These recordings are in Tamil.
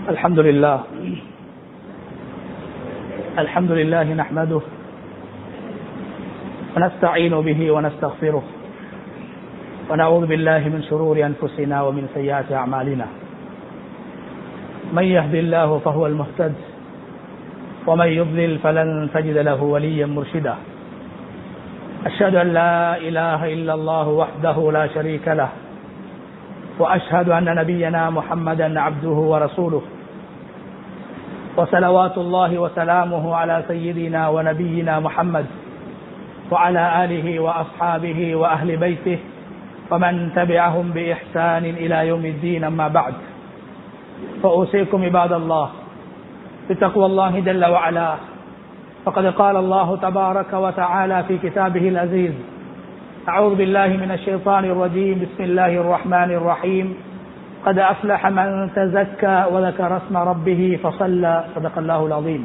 الحمد لله الحمد لله نحمده ونستعين به ونستغفره ونعوذ بالله من شرور أنفسنا ومن سيئات أعمالنا من يهد الله فهو المهتد ومن يضلل فلن تجد له وليا مرشدا أشهد أن لا إله إلا الله وحده لا شريك له وأشهد أن نبينا محمدا عبده ورسوله وصلوات الله وسلامه على سيدنا ونبينا محمد وعلى آله وأصحابه وأهل بيته ومن تبعهم بإحسان إلى يوم الدين أما بعد فأوصيكم عباد الله بتقوى الله جل وعلا فقد قال الله تبارك وتعالى في كتابه العزيز أعوذ بالله من الشيطان الرجيم بسم الله الرحمن الرحيم قد أفلح من تزكى وذكر اسم ربه فصلى صدق الله العظيم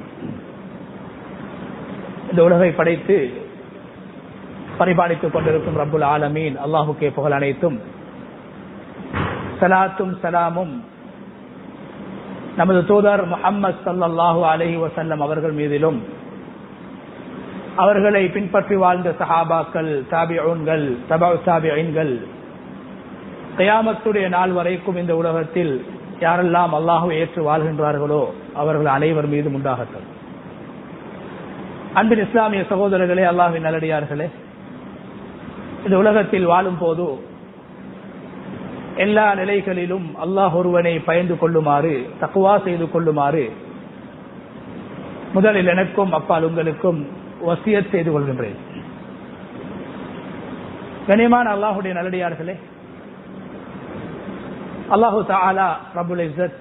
இந்த உலகை படைத்து பரிபாலித்துக் கொண்டிருக்கும் ரப்புல் ஆலமீன் அல்லாஹுக்கே புகழ் அனைத்தும் சலாத்தும் சலாமும் நமது தூதர் முகம்மது சல்லாஹூ அலஹி வசல்லம் அவர்கள் மீதிலும் அவர்களை பின்பற்றி வாழ்ந்த சஹாபாக்கள் தாபியூன்கள் தபா தாபியன்கள் கயாமத்துடைய நாள் வரைக்கும் இந்த உலகத்தில் யாரெல்லாம் அல்லாஹுவை ஏற்று வாழ்கின்றார்களோ அவர்கள் அனைவர் மீதும் உண்டாகட்டும் அன்பின் இஸ்லாமிய சகோதரர்களே அல்லாஹின் நல்லடியார்களே இந்த உலகத்தில் வாழும் போது எல்லா நிலைகளிலும் அல்லாஹ் ஒருவனை பயந்து கொள்ளுமாறு தக்குவா செய்து கொள்ளுமாறு முதலில் எனக்கும் அப்பால் உங்களுக்கும் வசியத் செய்து கொள்கின்றேன் கனியமான அல்லாஹுடைய நல்லடியார்களே அல்லாஹு தாலா ரபுல் இசத்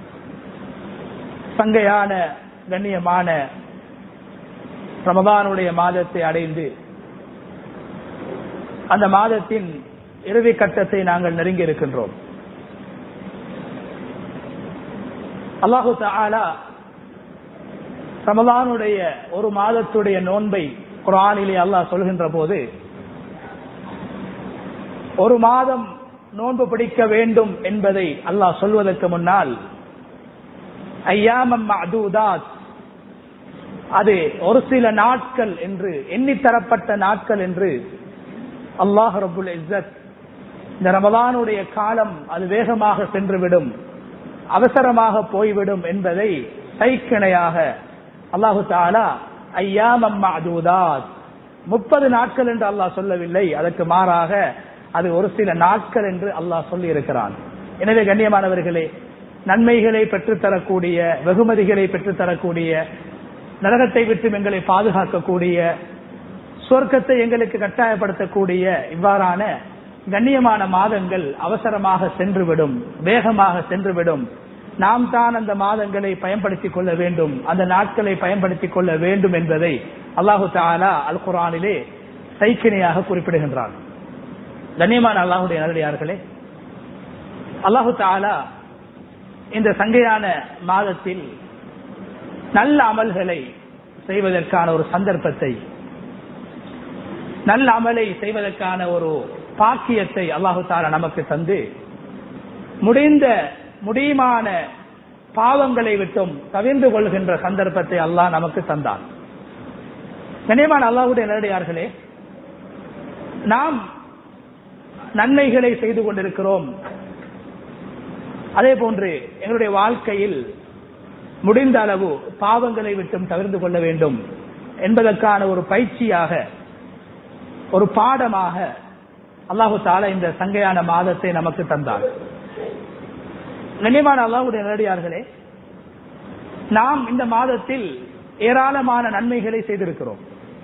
சங்கையான கண்ணியமான ரமதானுடைய மாதத்தை அடைந்து அந்த மாதத்தின் இறுதி கட்டத்தை நாங்கள் நெருங்கி இருக்கின்றோம் அல்லாஹு தாலா ரமலானுடைய ஒரு மாதத்துடைய நோன்பை குரானிலே அல்லாஹ் சொல்கின்ற போது ஒரு மாதம் நோன்பு பிடிக்க வேண்டும் என்பதை அல்லாஹ் சொல்வதற்கு முன்னால் ஐயாமம் அதூதாத் அது ஒரு சில நாட்கள் என்று எண்ணித்தரப்பட்ட நாட்கள் என்று அல்லாஹ் ரபுல் இஸ்ஸத் இந்த ரமலானுடைய காலம் அது வேகமாக சென்றுவிடும் அவசரமாக போய்விடும் என்பதை சைக்கிணையாக அல்லாஹு தாலா ஐயாமம் அதூதாத் முப்பது நாட்கள் என்று அல்லாஹ் சொல்லவில்லை அதற்கு மாறாக அது ஒரு சில நாட்கள் என்று அல்லாஹ் சொல்லி இருக்கிறான் எனவே கண்ணியமானவர்களே நன்மைகளை பெற்றுத்தரக்கூடிய வெகுமதிகளை பெற்றுத்தரக்கூடிய நரகத்தை விட்டு எங்களை பாதுகாக்கக்கூடிய சொர்க்கத்தை எங்களுக்கு கட்டாயப்படுத்தக்கூடிய இவ்வாறான கண்ணியமான மாதங்கள் அவசரமாக சென்றுவிடும் வேகமாக சென்றுவிடும் நாம் தான் அந்த மாதங்களை பயன்படுத்திக் கொள்ள வேண்டும் அந்த நாட்களை பயன்படுத்திக் கொள்ள வேண்டும் என்பதை அல்லாஹு தாலா அல் குரானிலே சைக்கிணையாக குறிப்பிடுகின்றான் கண்ணியமான அல்லாஹுடைய நல்லடியார்களே அல்லாஹு தாலா இந்த சங்கையான மாதத்தில் நல்ல அமல்களை செய்வதற்கான ஒரு சந்தர்ப்பத்தை நல்ல அமலை செய்வதற்கான ஒரு பாக்கியத்தை அல்லாஹு தாலா நமக்கு தந்து முடிந்த முடியுமான பாவங்களை விட்டும் தவிர்ந்து கொள்கின்ற சந்தர்ப்பத்தை அல்லாஹ் நமக்கு தந்தான் கனியமான அல்லாஹுடைய நேரடியார்களே நாம் நன்மைகளை செய்து கொண்டிருக்கிறோம் அதே போன்று எங்களுடைய வாழ்க்கையில் முடிந்த அளவு பாவங்களை விட்டும் தவிர்த்து கொள்ள வேண்டும் என்பதற்கான ஒரு பயிற்சியாக ஒரு பாடமாக அல்லாஹு தாலா இந்த சங்கையான மாதத்தை நமக்கு தந்தார் கண்ணியமான அல்லாஹுடைய நேரடியார்களே நாம் இந்த மாதத்தில் ஏராளமான நன்மைகளை செய்திருக்கிறோம்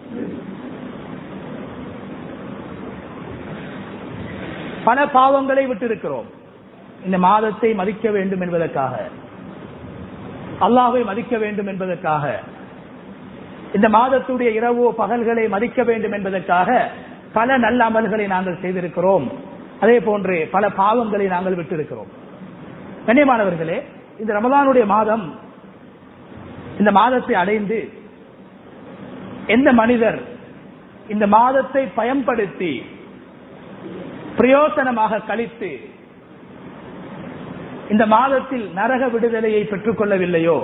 பல பாவங்களை விட்டிருக்கிறோம் இந்த மாதத்தை மதிக்க வேண்டும் என்பதற்காக அல்லாவை மதிக்க வேண்டும் என்பதற்காக இந்த மாதத்துடைய இரவோ பகல்களை மதிக்க வேண்டும் என்பதற்காக பல நல்ல அமல்களை நாங்கள் செய்திருக்கிறோம் அதே போன்று பல பாவங்களை நாங்கள் விட்டிருக்கிறோம் கண்ணியமானவர்களே இந்த ரமதானுடைய மாதம் இந்த மாதத்தை அடைந்து எந்த மனிதர் இந்த மாதத்தை பயன்படுத்தி பிரயோசனமாக கழித்து இந்த மாதத்தில் நரக விடுதலையை பெற்றுக் கொள்ளவில்லையோ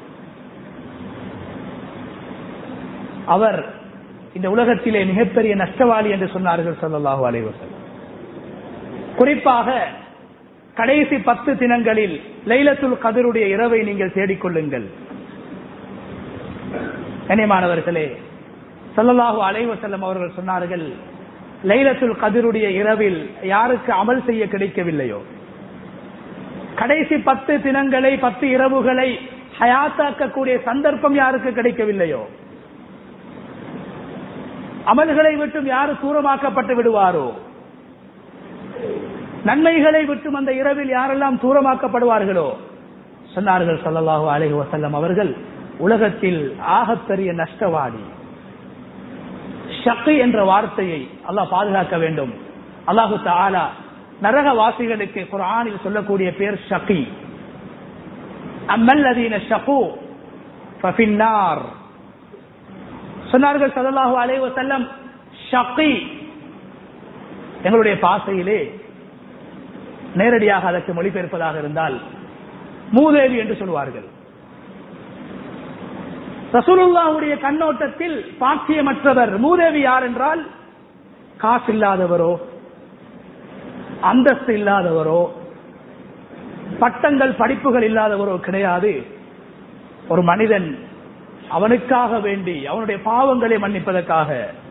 அவர் இந்த உலகத்திலே மிகப்பெரிய நஷ்டவாளி என்று சொன்னார்கள் சொல்லலாஹு அலைவசல் குறிப்பாக கடைசி பத்து தினங்களில் லைலத்துல் கதருடைய இரவை நீங்கள் தேடிக்கொள்ளுங்கள் கனியமானவர்களே சல்லல்லாஹு அலைவசல்லம் அவர்கள் சொன்னார்கள் லைலத்துல் கதிருடைய இரவில் யாருக்கு அமல் செய்ய கிடைக்கவில்லையோ கடைசி பத்து தினங்களை பத்து இரவுகளை ஹயாத்தாக்கக்கூடிய சந்தர்ப்பம் யாருக்கு கிடைக்கவில்லையோ அமல்களை விட்டும் யாரு தூரமாக்கப்பட்டு விடுவாரோ நன்மைகளை விட்டும் அந்த இரவில் யாரெல்லாம் தூரமாக்கப்படுவார்களோ சொன்னார்கள் சல்லல்லாஹு அலைஹி வசல்லம் அவர்கள் உலகத்தில் ஆகப்பெரிய நஷ்டவாடி ஷக்கு என்ற வார்த்தையை அல்லாஹ் பாதுகாக்க வேண்டும் அல்லாஹு தாலா நரகவாசிகளுக்கு குரானில் சொல்லக்கூடிய பேர் ஷகி அம்மல்லதீன ஷகு ஃபபின்னார் சொன்னார்கள் சல்லாஹூ அலைவ செல்லம் ஷகி எங்களுடைய பாசையிலே நேரடியாக அதற்கு மொழிபெயர்ப்பதாக இருந்தால் மூதேவி என்று சொல்வார்கள் ரசூலுல்லாவுடைய கண்ணோட்டத்தில் பாக்கியமற்றவர் மூதேவி யார் என்றால் காசு இல்லாதவரோ அந்தஸ்து இல்லாதவரோ பட்டங்கள் படிப்புகள் இல்லாதவரோ கிடையாது ஒரு மனிதன் அவனுக்காக வேண்டி அவனுடைய பாவங்களை மன்னிப்பதற்காக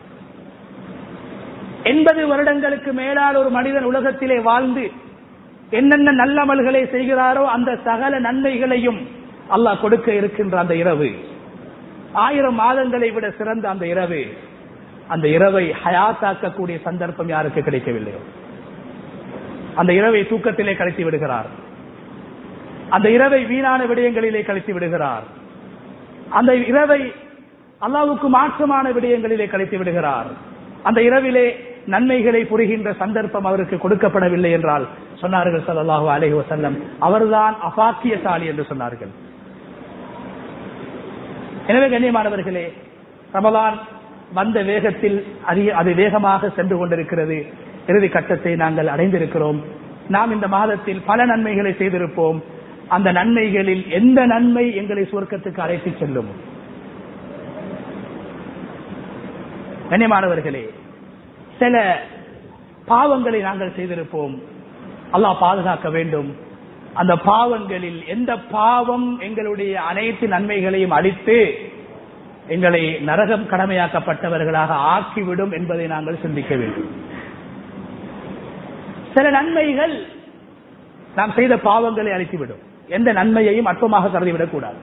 எண்பது வருடங்களுக்கு மேலால் ஒரு மனிதன் உலகத்திலே வாழ்ந்து என்னென்ன நல்லமல்களை செய்கிறாரோ அந்த சகல நன்மைகளையும் அல்லாஹ் கொடுக்க இருக்கின்ற அந்த இரவு ஆயிரம் மாதங்களை விட சிறந்த அந்த இரவு அந்த இரவை ஹயாத்தாக்கக்கூடிய சந்தர்ப்பம் யாருக்கு கிடைக்கவில்லையோ அந்த இரவை தூக்கத்திலே கழித்து விடுகிறார் அந்த இரவை வீணான விடயங்களிலே கழித்து விடுகிறார் அந்த இரவை அல்லாவுக்கு மாற்றமான விடயங்களிலே கழித்து விடுகிறார் அந்த இரவிலே நன்மைகளை புரிகின்ற சந்தர்ப்பம் அவருக்கு கொடுக்கப்படவில்லை என்றால் சொன்னார்கள் சல்லாஹூ அலஹி வசல்லம் அவர்தான் அபாக்கியசாலி என்று சொன்னார்கள் எனவே கண்ணியமானவர்களே ரமலான் வந்த வேகத்தில் அது வேகமாக சென்று கொண்டிருக்கிறது இறுதி கட்டத்தை நாங்கள் அடைந்திருக்கிறோம் நாம் இந்த மாதத்தில் பல நன்மைகளை செய்திருப்போம் அந்த நன்மைகளில் எந்த நன்மை எங்களை சுவர்க்கத்துக்கு அழைத்து செல்லும் கண்ணியமானவர்களே சில பாவங்களை நாங்கள் செய்திருப்போம் அல்லாஹ் பாதுகாக்க வேண்டும் அந்த பாவங்களில் எந்த பாவம் எங்களுடைய அனைத்து நன்மைகளையும் அளித்து எங்களை நரகம் கடமையாக்கப்பட்டவர்களாக ஆக்கிவிடும் என்பதை நாங்கள் சிந்திக்க வேண்டும் சில நன்மைகள் நாம் செய்த பாவங்களை அழித்துவிடும் எந்த நன்மையையும் அற்பமாக கருதிவிடக் கூடாது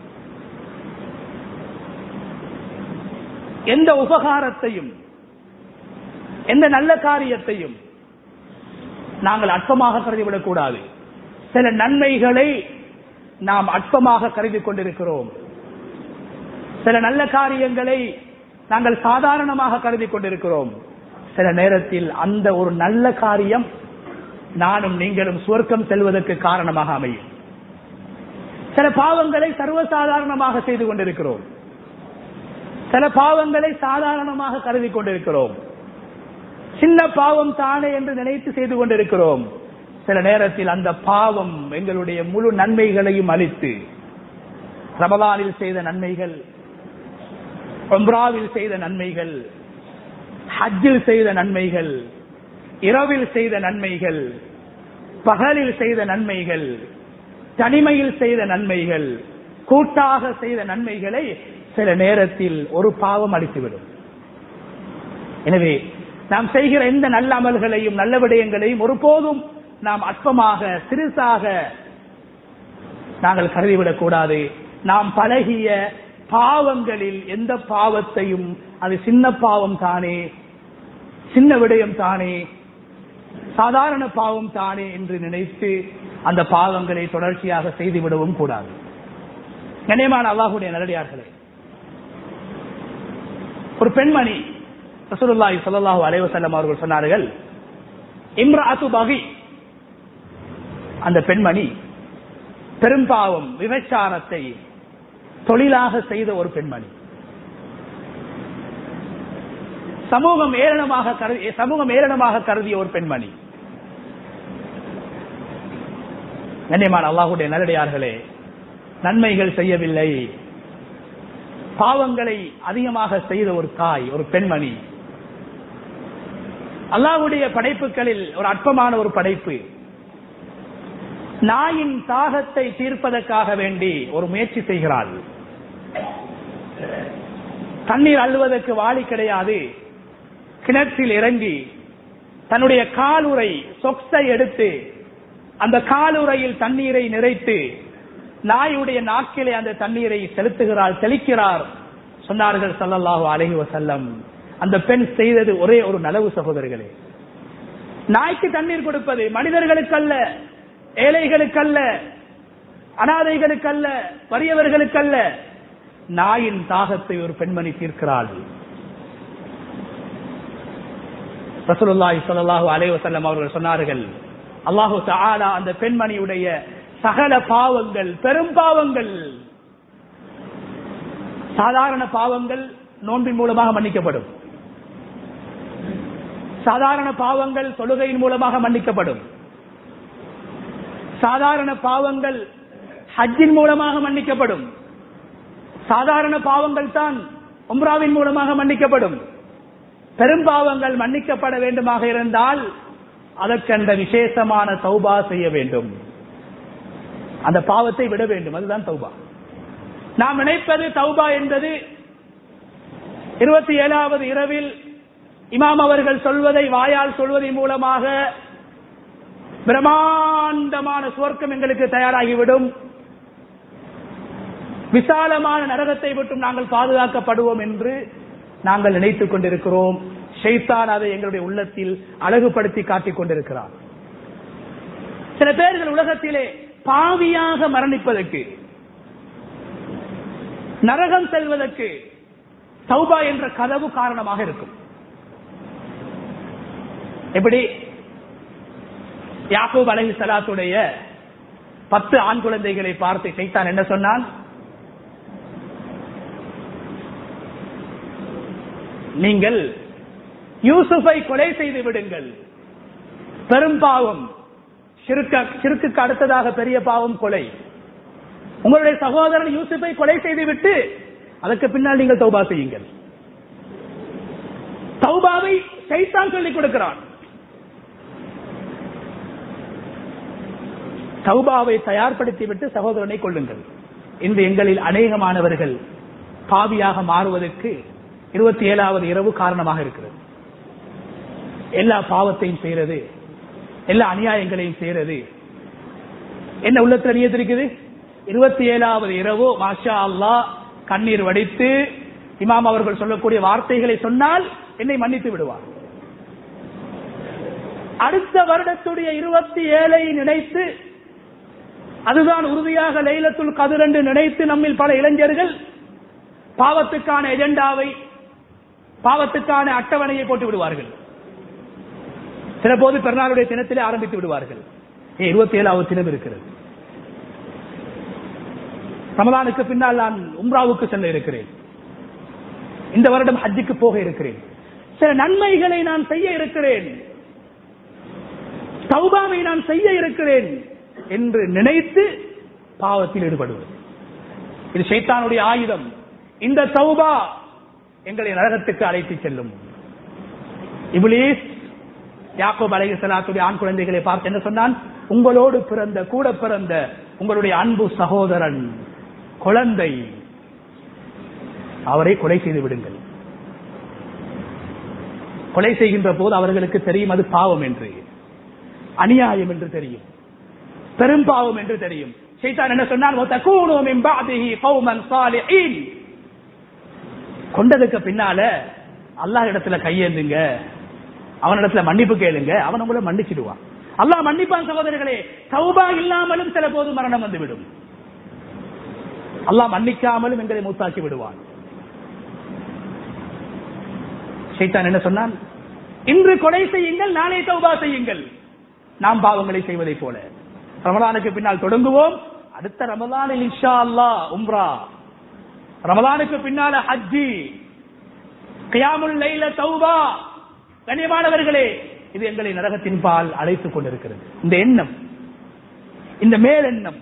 எந்த உபகாரத்தையும் எந்த நல்ல காரியத்தையும் நாங்கள் அற்பமாக கருதிவிடக் கூடாது சில நன்மைகளை நாம் அற்பமாக கருதி கொண்டிருக்கிறோம் சில நல்ல காரியங்களை நாங்கள் சாதாரணமாக கருதி கொண்டிருக்கிறோம் சில நேரத்தில் அந்த ஒரு நல்ல காரியம் நானும் நீங்களும் சுவர்க்கம் செல்வதற்கு காரணமாக அமையும் சில பாவங்களை சர்வசாதாரணமாக செய்து கொண்டிருக்கிறோம் சில பாவங்களை சாதாரணமாக கருதி கொண்டிருக்கிறோம் சின்ன பாவம் தானே என்று நினைத்து செய்து கொண்டிருக்கிறோம் சில நேரத்தில் அந்த பாவம் எங்களுடைய முழு நன்மைகளையும் அளித்து ரமலானில் செய்த நன்மைகள் ஒம்ராவில் செய்த நன்மைகள் ஹஜ்ஜில் செய்த நன்மைகள் இரவில் செய்த நன்மைகள் பகலில் செய்த நன்மைகள் தனிமையில் செய்த நன்மைகள் கூட்டாக செய்த நன்மைகளை சில நேரத்தில் ஒரு பாவம் அளித்துவிடும் எனவே நாம் செய்கிற எந்த நல்ல அமல்களையும் நல்ல விடயங்களையும் ஒருபோதும் நாம் அற்பமாக சிறுசாக நாங்கள் கருதிவிடக் கூடாது நாம் பழகிய பாவங்களில் எந்த பாவத்தையும் அது சின்ன பாவம் தானே சின்ன விடயம் தானே சாதாரண பாவம் தானே என்று நினைத்து அந்த பாவங்களை தொடர்ச்சியாக செய்துவிடவும் கூடாது கண்ணியமான அல்லாஹுடைய நல்லடியார்களே ஒரு பெண்மணி ரசூலுல்லாஹி ஸல்லல்லாஹு அலைஹி வஸல்லம் அவர்கள் சொன்னார்கள் இம்ராத்து பகி அந்த பெண்மணி பெரும்பாவம் விபச்சாரத்தை தொழிலாக செய்த ஒரு பெண்மணி சமூகம் ஏளனமாக கருதி சமூகம் ஏளனமாக கருதிய ஒரு பெண்மணி கண்ணியமான அல்லாஹுடைய நல்லடியார்களே நன்மைகள் செய்யவில்லை பாவங்களை அதிகமாக செய்த ஒரு தாய் ஒரு பெண்மணி அல்லாஹுடைய படைப்புகளில் ஒரு அற்பமான ஒரு படைப்பு நாயின் தாகத்தை தீர்ப்பதற்காக வேண்டி ஒரு முயற்சி செய்கிறாள் தண்ணீர் அள்ளுவதற்கு வாளி கிடையாது கிணற்றில் இறங்கி தன்னுடைய காலுறை சொக்ஸை எடுத்து அந்த காலுறையில் தண்ணீரை நிறைத்து நாயுடைய நாக்கிலே அந்த தண்ணீரை செலுத்துகிறாள் தெளிக்கிறார் சொன்னார்கள் சல்லல்லாஹு அலைஹி வசல்லம் அந்த பெண் செய்தது ஒரே ஒரு நலவு சகோதரர்களே நாய்க்கு தண்ணீர் கொடுப்பது மனிதர்களுக்கல்ல ஏழைகளுக்கல்ல அனாதைகளுக்கல்ல வறியவர்களுக்கல்ல நாயின் தாகத்தை ஒரு பெண்மணி தீர்க்கிறாள் ரசூலுல்லாஹி ஸல்லல்லாஹு அலைஹி வஸல்லம் அவர்கள் சொன்னார்கள் அல்லாஹு தஆலா அந்த பெண்மணியுடைய சகல பாவங்கள் பெரும் பாவங்கள் சாதாரண பாவங்கள் நோன்பின் மூலமாக மன்னிக்கப்படும் சாதாரண பாவங்கள் தொழுகையின் மூலமாக மன்னிக்கப்படும் சாதாரண பாவங்கள் ஹஜ்ஜின் மூலமாக மன்னிக்கப்படும் சாதாரண பாவங்கள் தான் உம்ராவின் மூலமாக மன்னிக்கப்படும் பெரும் பாவங்கள் மன்னிக்கப்பட வேண்டுமாக இருந்தால் அதற்கென்ற விசேஷமான சௌபா செய்ய வேண்டும் அந்த பாவத்தை விட வேண்டும் அதுதான் தௌபா நாம் நினைப்பது தௌபா என்பது இருபத்தி ஏழாவது இரவில் இமாம் அவர்கள் சொல்வதை வாயால் சொல்வதன் மூலமாக பிரம்மாண்டமான சுவர்க்கம் எங்களுக்கு தயாராகிவிடும் விசாலமான நரகத்தை விட்டும் நாங்கள் பாதுகாக்கப்படுவோம் என்று நாங்கள் நினைத்துக் கொண்டிருக்கிறோம் ஷைத்தான் அதை எங்களுடைய உள்ளத்தில் அழகுபடுத்தி காட்டிக் கொண்டிருக்கிறார் சில பேர்கள் உலகத்திலே பாவியாக மரணிப்பதற்கு நரகம் செல்வதற்கு சௌபா என்ற கதவு காரணமாக இருக்கும் எப்படி யாக்கூப் அலஹி சலாத்துடைய பத்து ஆண் குழந்தைகளை பார்த்து சைத்தான் என்ன சொன்னான் நீங்கள் யூசுஃபை கொலை செய்து விடுங்கள் பெரும் பாவம் சிறுக்கு அடுத்ததாக பெரிய பாவம் கொலை உங்களுடைய சகோதரன் யூசுஃபை கொலை செய்து விட்டு அதற்கு பின்னால் நீங்கள் தௌபா செய்யுங்கள் தௌபாவை சைத்தான் சொல்லிக் கொடுக்கிறான் தௌபாவை தயார்படுத்தி விட்டு சகோதரனை கொள்ளுங்கள் இன்று எங்களில் அநேகமானவர்கள் பாவியாக மாறுவதற்கு இருபத்தி ஏழாவது இரவு காரணமாக இருக்கிறது எல்லா பாவத்தையும் செய்யறது எல்லா அநியாயங்களையும் செய்யறது என்ன உள்ளத்தில் நியத்திருக்குது இருபத்தி ஏழாவது இரவு மாஷா அல்லா கண்ணீர் வடித்து இமாம் அவர்கள் சொல்லக்கூடிய வார்த்தைகளை சொன்னால் என்னை மன்னித்து விடுவார் அடுத்த வருடத்துடைய இருபத்தி ஏழை நினைத்து அதுதான் உறுதியாக லைலத்துல் கதிர் என்று நினைத்து நம்மில் பல இளைஞர்கள் பாவத்துக்கான எஜெண்டாவை பாவத்துக்கான அட்டவணையை போட்டு விடுவார்கள் சில போது பெருநாளுடைய தினத்திலே ஆரம்பித்து விடுவார்கள் இருபத்தி ஏழாவது தினம் இருக்கிறது ரமலானுக்கு பின்னால் நான் உம்ராவுக்கு செல்ல இருக்கிறேன் இந்த வருடம் ஹஜ்ஜுக்கு போக இருக்கிறேன் சில நன்மைகளை நான் செய்ய இருக்கிறேன் சௌபாவை நான் செய்ய இருக்கிறேன் என்று நினைத்து பாவத்தில் ஈடுபடுவது இது சைத்தானுடைய ஆயுதம் இந்த சௌபா எங்களை நரகத்துக்கு அழைத்து செல்லும் இபிலீஸ் யாக்கோப் அலைஹி ஸலாத்துடைய ஆண் குழந்தைகளை பார்த்து என்ன சொன்னான் உங்களோடு பிறந்த கூட பிறந்த உங்களுடைய அன்பு சகோதரன் குழந்தை அவரை கொலை செய்து விடுங்கள் கொலை செய்கின்ற போது அவர்களுக்கு தெரியும் அது பாவம் என்று அநியாயம் என்று தெரியும் பெரும் பாவம் என்று தெரியும் சைத்தான் என்ன சொன்னால் "வதகூனு மின் பஅதிஹி கௌமன் சாலிஹீன்." கொண்டதுக்கு பின்னால அல்லாஹ் இடத்துல கையேந்துங்க அவனிடத்துல மன்னிப்பு கேளுங்க அவன் உங்களை மன்னிச்சிடுவான் அல்லாஹ் மன்னிப்பான் சகோதரர்களே தௌபா இல்லாமலும் சில போது மரணம் வந்துவிடும் அல்லாஹ் மன்னிக்காமலும் எங்களை மூத்தாக்கி விடுவான் சைத்தான் என்ன சொன்னான் இன்று கொலை செய்யுங்கள் நாளை தௌபா செய்யுங்கள் நாம் பாவங்களை செய்வதைப் போல ரமலானுக்கு பின்னால் தொடங்குவோம் அடுத்த ரமலானில் இன்ஷா அல்லா உம்ரா ரமலானுக்கு பின்னால ஹஜ்ஜி கியாமுல் லைல தௌபா கண்ணியமானவர்களே இது எங்களை நரகத்தின் பால் அழைத்துக் கொண்டிருக்கிறது இந்த எண்ணம் இந்த மேலெண்ணம்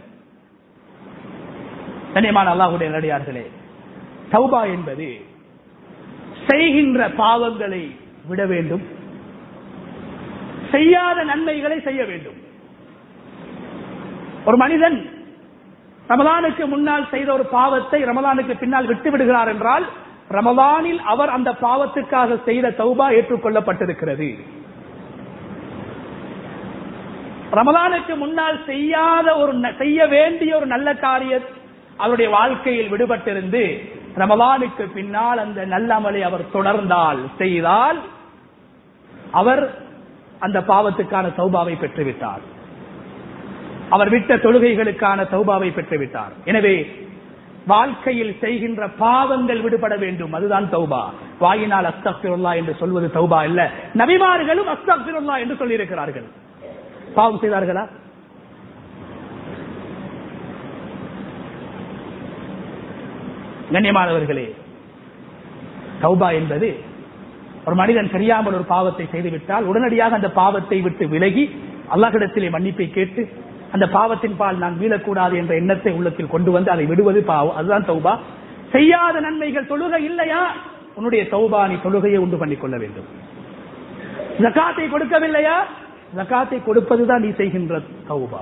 கண்ணியமான அல்லாஹுடைய நடிகார்களே தௌபா என்பது செய்கின்ற பாவங்களை விட வேண்டும் செய்யாத நன்மைகளை செய்ய வேண்டும் ஒரு மனிதன் ரமலானுக்கு முன்னால் செய்த ஒரு பாவத்தை ரமலானுக்கு பின்னால் விட்டு விடுகிறார் என்றால் ரமலானில் அவர் அந்த பாவத்துக்காக செய்த தௌபா ஏற்றுக்கொள்ளப்பட்டிருக்கிறது ரமலானுக்கு முன்னால் செய்யாத ஒரு ந- செய்ய வேண்டிய ஒரு நல்ல காரியம் அவருடைய வாழ்க்கையில் விடுபட்டிருந்து ரமலானுக்கு பின்னால் அந்த நல்ல அமலை அவர் தொடர்ந்தால் செய்தால் அவர் அந்த பாவத்துக்கான தௌபாவை பெற்றுவிட்டார் அவர் விட்ட தொழுகைகளுக்கான தௌபாவை பெற்றுவிட்டார் எனவே வாழ்க்கையில் செய்கின்ற பாவங்கள் விடுபட வேண்டும் அதுதான் தௌபா வாயினால் அஸ்தக்பிருல்லா என்று சொல்வது தௌபா இல்ல நபிமார்களும் அஸ்தக்பிருல்லா என்று சொல்லியிருக்கிறார்கள் பாவம் செய்தார்களா கண்ணியமானவர்களே தௌபா என்பது ஒரு மனிதன் தெரியாமல் ஒரு பாவத்தை செய்துவிட்டால் உடனடியாக அந்த பாவத்தை விட்டு விலகி அல்லாஹ்விடத்திலே மன்னிப்பை கேட்டு அந்த பாவத்தின் பால் நான் மீளக்கூடாது என்ற எண்ணத்தை உள்ளத்தில் கொண்டு வந்து அதை விடுவது பாவம் அதுதான் தௌபா செய்யாத நன்மைகள் தொழுகை இல்லையா உன்னுடைய தௌபா நீ தொழுகையை உண்டு பண்ணிக் கொள்ள வேண்டும் ஜகாத்தை கொடுக்கவில்லையா ஜகாத்தை கொடுப்பதுதான் நீ செய்கின்ற தௌபா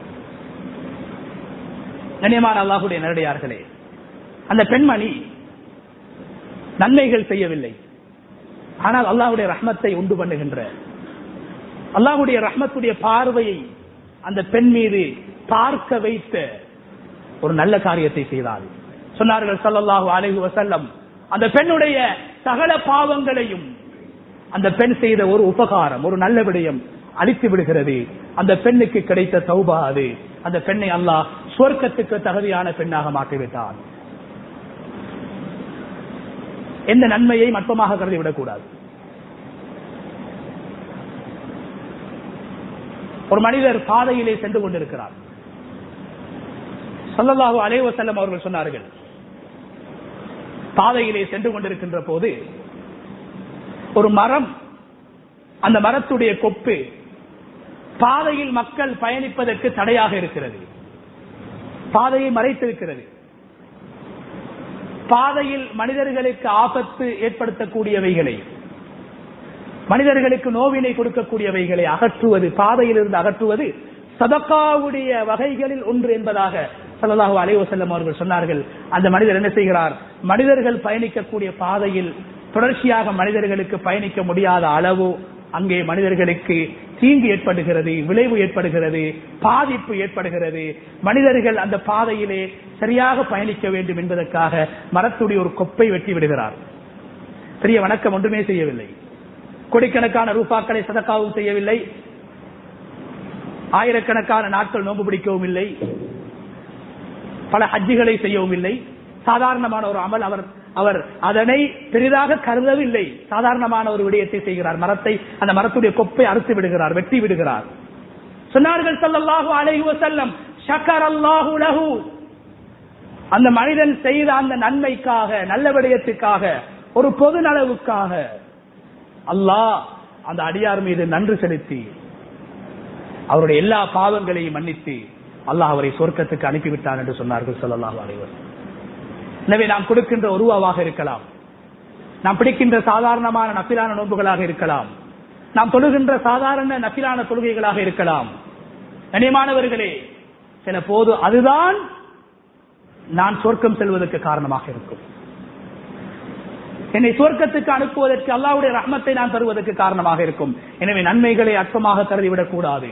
கண்ணியமான அல்லாஹுடைய நேரடியார்களே அந்த பெண்மணி நன்மைகள் செய்யவில்லை ஆனால் அல்லாஹ்வுடைய ரஹ்மத்தை உண்டு பண்ணுகின்ற அல்லாஹ்வுடைய ரஹ்மத்துடைய பார்வையை அந்த பெண் மீது பார்க்க வைத்த ஒரு நல்ல காரியத்தை செய்தாள் சொன்னார்கள் ஸல்லல்லாஹு அலைஹி வஸல்லம் அந்த பெண்ணுடைய சகல பாவங்களையும் அந்த பெண் செய்த ஒரு உபகாரம் ஒரு நல்ல விடயம் அழித்து விடுகிறது அந்த பெண்ணுக்கு கிடைத்த தௌபா அது அந்த பெண்ணை அல்லாஹ் சுவர்க்கத்துக்கு தகுதியான பெண்ணாக மாற்றிவிட்டான் எந்த நன்மையை மட்டமாக கருதி விடக்கூடாது ஒரு மனிதர் பாதையிலே சென்று கொண்டிருக்கிறார் சொல்லலாக அலைவ செல்லம் அவர்கள் சொன்னார்கள் பாதையிலே சென்று கொண்டிருக்கின்ற போது ஒரு மரம் அந்த மரத்துடைய கொப்பு பாதையில் மக்கள் பயணிப்பதற்கு தடையாக இருக்கிறது பாதையை மறைத்திருக்கிறது பாதையில் மனிதர்களுக்கு ஆபத்து ஏற்படுத்தக்கூடியவைகளை மனிதர்களுக்கு நோவினை கொடுக்கக்கூடியவைகளை அகற்றுவது பாதையிலிருந்து அகற்றுவது சதக்காவுடைய வகைகளில் ஒன்று என்பதாக சல்லல்லாஹு அலைஹி வஸல்லம் அவர்கள் சொன்னார்கள் அந்த மனிதர் என்ன செய்கிறார் மனிதர்கள் பயணிக்கக்கூடிய பாதையில் தொடர்ச்சியாக மனிதர்களுக்கு பயணிக்க முடியாத அளவு அங்கே மனிதர்களுக்கு தீங்கு ஏற்படுகிறது விளைவு ஏற்படுகிறது பாதிப்பு ஏற்படுகிறது மனிதர்கள் அந்த பாதையிலே சரியாக பயணிக்க வேண்டும் என்பதற்காக மரத்துடைய ஒரு கொப்பை வெட்டி விடுகிறார் பெரிய வணக்கம் ஒன்றுமே செய்யவில்லை கோடிக்கணக்கான ரூபாக்களை சதக்காவும் செய்யவில்லை ஆயிரக்கணக்கான நாட்கள் நோன்பு பிடிக்கவும் இல்லை பல ஹஜ்ஜிகளை செய்யவும் இல்லை சாதாரணமான ஒரு அமல் அவர் அவர் அதனை பெரிதாக கருதவில்லை சாதாரணமான ஒரு விடயத்தை செய்கிறார் மரத்தை அந்த மரத்துடைய கொப்பை அறுத்து விடுகிறார் வெட்டி விடுகிறார் சொன்னார்கள் ஸல்லல்லாஹு அலைஹி வஸல்லம் ஷக்கர் அல்லாஹு லஹு அந்த மனிதன் செய்த அந்த நன்மைக்காக நல்ல விடயத்துக்காக ஒரு பொது நலவுக்காக அல்லாஹ் அந்த அடியார் மீது நன்றி செலுத்தி அவருடைய எல்லா பாவங்களையும் மன்னித்து அல்லாஹ் அவரை சொர்க்கத்துக்கு அனுப்பிவிட்டான் என்று சொன்னார்கள் ஸல்லல்லாஹு அலைஹி வஸல்லம் எனவே நாம் கொடுக்கின்ற உருவாவாக இருக்கலாம் நாம் பிடிக்கின்ற சாதாரணமான நப்பிலான நோன்புகளாக இருக்கலாம் நாம் தொழுகின்ற சாதாரண நப்பிலான தொழுகைகளாக இருக்கலாம் கண்ணியமானவர்களே சில போது அதுதான் நான் சொர்க்கம் செல்வதற்கு காரணமாக இருக்கும் என்னை சுவர்க்கத்துக்கு அனுப்புவதற்கு அல்லாவுடைய ரஹ்மத்தை நான் தருவதற்கு காரணமாக இருக்கும் எனவே நன்மைகளை அற்பமாக கருதிவிடக் கூடாது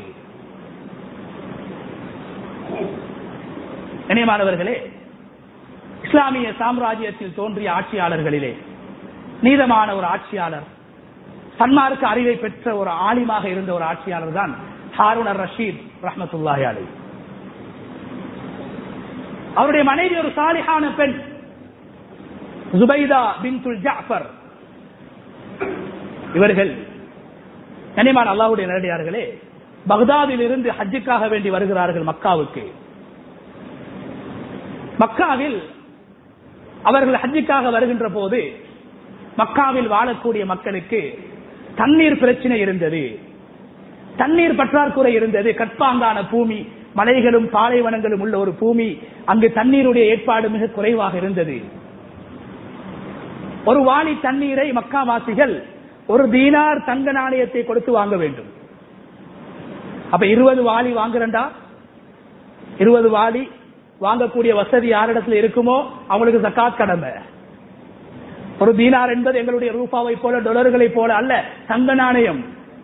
இணையமானவர்களே இஸ்லாமிய சாம்ராஜ்யத்தில் தோன்றிய ஆட்சியாளர்களிலே நீதமான ஒரு ஆட்சியாளர் சன்மார்க்க அறிவை பெற்ற ஒரு ஆலிமாக இருந்த ஒரு ஆட்சியாளர் தான் ஹாரூன் அர் ரஷீத் ரஹமத்துல்லாஹி அலை அவருடைய மனைவி ஒரு சாலிஹான பெண் ஜுபைதா பின்துல் ஜாஃபர் இவர்கள் கனிமான் அல்லாவுடைய நேரடியார்களே பக்தாதில் இருந்து ஹஜ்ஜுக்காக வேண்டி வருகிறார்கள் மக்காவுக்கு மக்காவில் அவர்கள் ஹஜ்ஜுக்காக வருகின்ற போது மக்காவில் வாழக்கூடிய மக்களுக்கு தண்ணீர் பிரச்சனை இருந்தது தண்ணீர் பற்றாக்குறை இருந்தது கற்பாங்கான பூமி மலைகளும் பாலைவனங்களும் உள்ள ஒரு பூமி அங்கு தண்ணீருடைய ஏற்பாடு மிக குறைவாக இருந்தது ஒரு வாளி தண்ணீரை மக்காவாசிகள் ஒரு தீனார் தங்க நாணயத்தை கொடுத்து வாங்க வேண்டும் அப்ப இருபது வாளி வாங்குறண்டா இருபது வாளி வாங்கக்கூடிய வசதி யாரிடத்துல இருக்குமோ அவங்களுக்கு சக்காத் கடமை ஒரு தீனார் என்பது எங்களுடைய ரூபாவை போல டொலர்களை போல அல்ல தங்க நாணயம்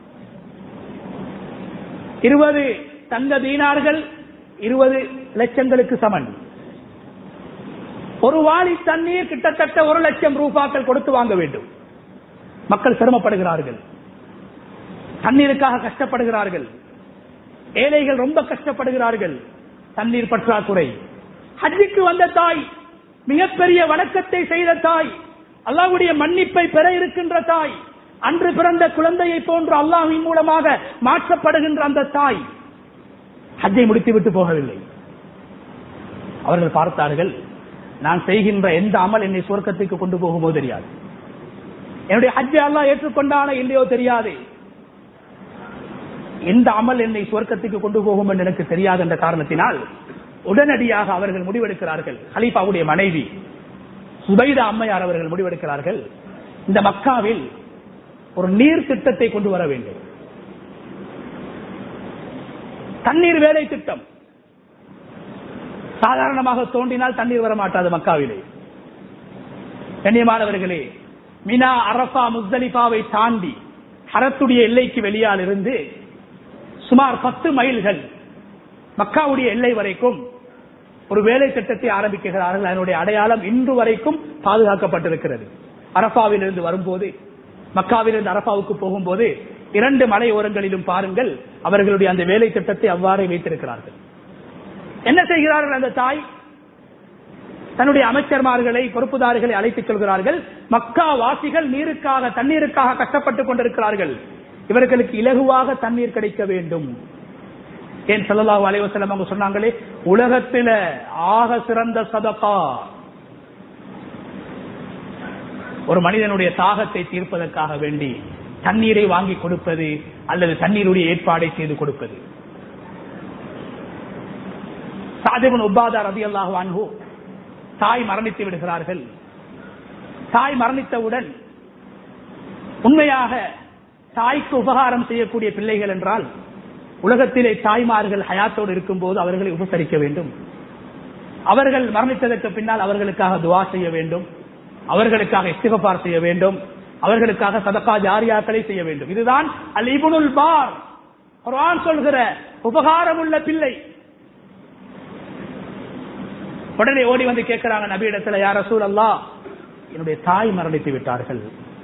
இருபது தங்க தீனார்கள் இருபது லட்சங்களுக்கு சமன் ஒரு வாளி தண்ணீர் கிட்டத்தட்ட ஒரு லட்சம் ரூபாக்கள் கொடுத்து வாங்க வேண்டும் மக்கள் சிரமப்படுகிறார்கள் தண்ணீருக்காக கஷ்டப்படுகிறார்கள் ஏழைகள் ரொம்ப கஷ்டப்படுகிறார்கள் தண்ணீர் பற்றாக்குறை ஹஜ்ஜுக்கு வந்த தாய் மிகப்பெரிய வணக்கத்தை செய்த தாய் அல்லாவுடைய மன்னிப்பை பெற இருக்கின்ற தாய் அன்று பிறந்த குழந்தையை போன்று அல்லாஹின் மூலமாக மாற்றப்படுகின்ற அந்த தாய் ஹஜ்ஜை முடித்துவிட்டு போகவில்லை அவர்கள் பார்த்தார்கள் நான் செய்கின்ற எந்த அமல் என்னை சுவர்க்கத்துக்கு கொண்டு போகுமோ தெரியாது என்னுடைய ஹஜ்ஜை அல்லாஹ் ஏற்றுக்கொண்டான இல்லையோ தெரியாது எந்த அமல் என்னை சுவர்க்கத்துக்கு கொண்டு போகும் என்று எனக்கு தெரியாது என்ற காரணத்தினால் உடனடியாக அவர்கள் முடிவெடுக்கிறார்கள் ஹலீஃபாவுடைய மனைவி சுபைதா அம்மையார் அவர்கள் முடிவெடுக்கிறார்கள் இந்த மக்காவில் ஒரு நீர் திட்டத்தை கொண்டு வர வேண்டும் தண்ணீர் வேலை திட்டம் சாதாரணமாக தோண்டினால் தண்ணீர் வர மாட்டாது மக்காவிலே கண்ணியமானவர்களே மினா அரபா முஸ்தலிஃபாவை தாண்டி ஹரத்துடைய எல்லைக்கு வெளியால் இருந்து சுமார் பத்து மைல்கள் மக்காவுடைய எல்லை வரைக்கும் ஒரு வேலை திட்டத்தை ஆரம்பிக்கிறார்கள் அதனுடைய அடையாளம் இன்று வரைக்கும் பாதுகாக்கப்பட்டிருக்கிறது அரபாவில் இருந்து வரும்போது மக்காவிலிருந்து அரபாவுக்கு போகும்போது இரண்டு மலை ஓரங்களிலும் பாருங்கள் அவர்களுடைய அந்த வேலை திட்டத்தை அவ்வாறே வைத்திருக்கிறார்கள் என்ன செய்கிறார்கள் அந்த தாய் தன்னுடைய அமைச்சர்மார்களை பொறுப்புதாரிகளை அழைத்துச் செல்கிறார்கள் மக்கா வாசிகள் நீருக்காக தண்ணீருக்காக கஷ்டப்பட்டுக் கொண்டிருக்கிறார்கள் இவர்களுக்கு இலகுவாக தண்ணீர் கிடைக்க வேண்டும் ஏன் சல்லல்லாஹு அலைஹி வஸல்லம் அவங்க சொன்னாங்களே உலகத்தில ஆக சிறந்த சதகா ஒரு மனிதனுடைய தாகத்தை தீர்ப்பதற்காக வேண்டி தண்ணீரை வாங்கி கொடுப்பது அல்லது தண்ணீருடைய ஏற்பாடை செய்து கொடுப்பது சாதிபன் உபாதா ரதி அல்லாஹு அன்ஹு தாய் மரணித்து விடுகிறார்கள் தாய் மரணித்தவுடன் உண்மையாக தாய்க்கு உபகாரம் செய்யக்கூடிய பிள்ளைகள் என்றால் உலகத்திலே தாய்மார்கள் ஹயாத்தோடு இருக்கும் போது அவர்களை உபசரிக்க வேண்டும் அவர்கள் மரணித்ததற்கு பின்னால் அவர்களுக்காக துவா செய்ய வேண்டும் அவர்களுக்காக இஸ்திகபார் செய்ய வேண்டும் அவர்களுக்காக சதக்கா ஜாரியாக்களை செய்ய வேண்டும் இதுதான் அல் இபுனுல் பார் குர்ஆன் சொல்கிற உபகாரம் உள்ள பிள்ளை உடனே ஓடி வந்து கேட்கிறாங்க நபி இடத்துல யார சூழ் அல்லா என்னுடைய தாய் மரணித்து விட்டார்கள்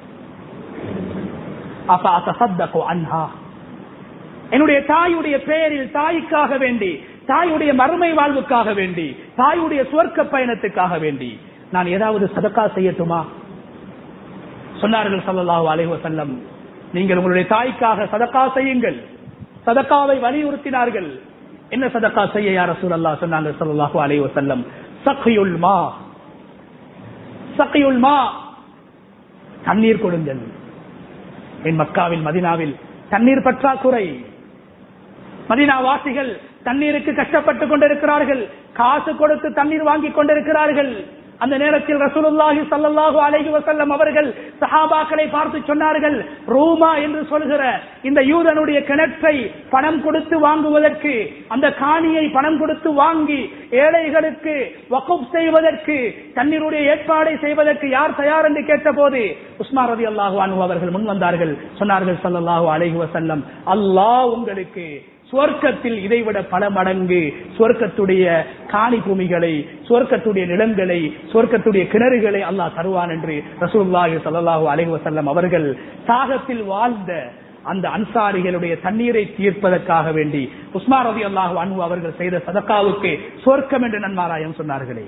அப்ப அசத்தக்கோ அன்ஹா என்னுடைய தாயுடைய பெயரில் தாய்க்காக வேண்டி தாயுடைய மறுமை வாழ்வுக்காக வேண்டி தாயுடைய சுவர்க்க பயணத்துக்காக வேண்டி நான் ஏதாவது சதக்கா செய்யட்டுமா சொன்னார்கள் சல்லல்லாஹு அலைஹி வஸல்லம் நீங்கள் உங்களுடைய தாய்க்காக சதக்கா செய்யுங்கள் சதக்காவை வலியுறுத்தினார்கள் என்ன சதக்கா செய்ய யார் ரசூலல்லா சொன்னாங்க ஸல்லல்லாஹு அலைஹி வஸல்லம் சக்யுல் மா சக்யுல் மா தண்ணீர் கொடுங்கள் என் மக்காவில் மதினாவில் தண்ணீர் பற்றாக்குறை மதினா வாசிகள் தண்ணீருக்கு கஷ்டப்பட்டுக் கொண்டிருக்கிறார்கள் காசு கொடுத்து தண்ணீர் வாங்கி கொண்டிருக்கிறார்கள் அந்த நேரத்தில் ரசூலுல்லாஹி ஸல்லல்லாஹு அலைஹி வஸல்லம் அவர்கள் சஹாபாக்களை பார்த்து சொன்னார்கள் ரூமா என்று சொல்கிற இந்த யூதனுடைய கிணற்றை பணம் கொடுத்து வாங்குவதற்கு அந்த காணியை பணம் கொடுத்து வாங்கி ஏழைகளுக்கு வகுப் செய்வதற்கு தண்ணீருடைய ஏற்பாடை செய்வதற்கு யார் தயார் என்று கேட்டபோது உஸ்மா ரதி அல்லாஹு அனு அவர்கள் முன் வந்தார்கள் சொன்னார்கள் ஸல்லல்லாஹு அலைஹி வஸல்லம் அல்லாஹ் உங்களுக்கு சுவர்க்கத்தில் இதைவிட பல மடங்கு சுவர்க்கத்துடைய காணி பூமிகளை சுவர்க்கத்துடைய நிலங்களை சுவர்க்கத்துடைய கிணறுகளை அல்லாஹ் தருவான் என்று ரசூல்லாஹி ஸல்லல்லாஹு அலைஹி வஸல்லம் அவர்கள் சாகத்தில் வாழ்ந்த அந்த அன்சாரிகளுடைய தண்ணீரை தீர்ப்பதற்காக வேண்டி உஸ்மா ரதி அல்லாஹு அன்பு அவர்கள் செய்த சதக்காவுக்கு சுவர்க்கம் என்று நன்மாராயம் சொன்னார்களே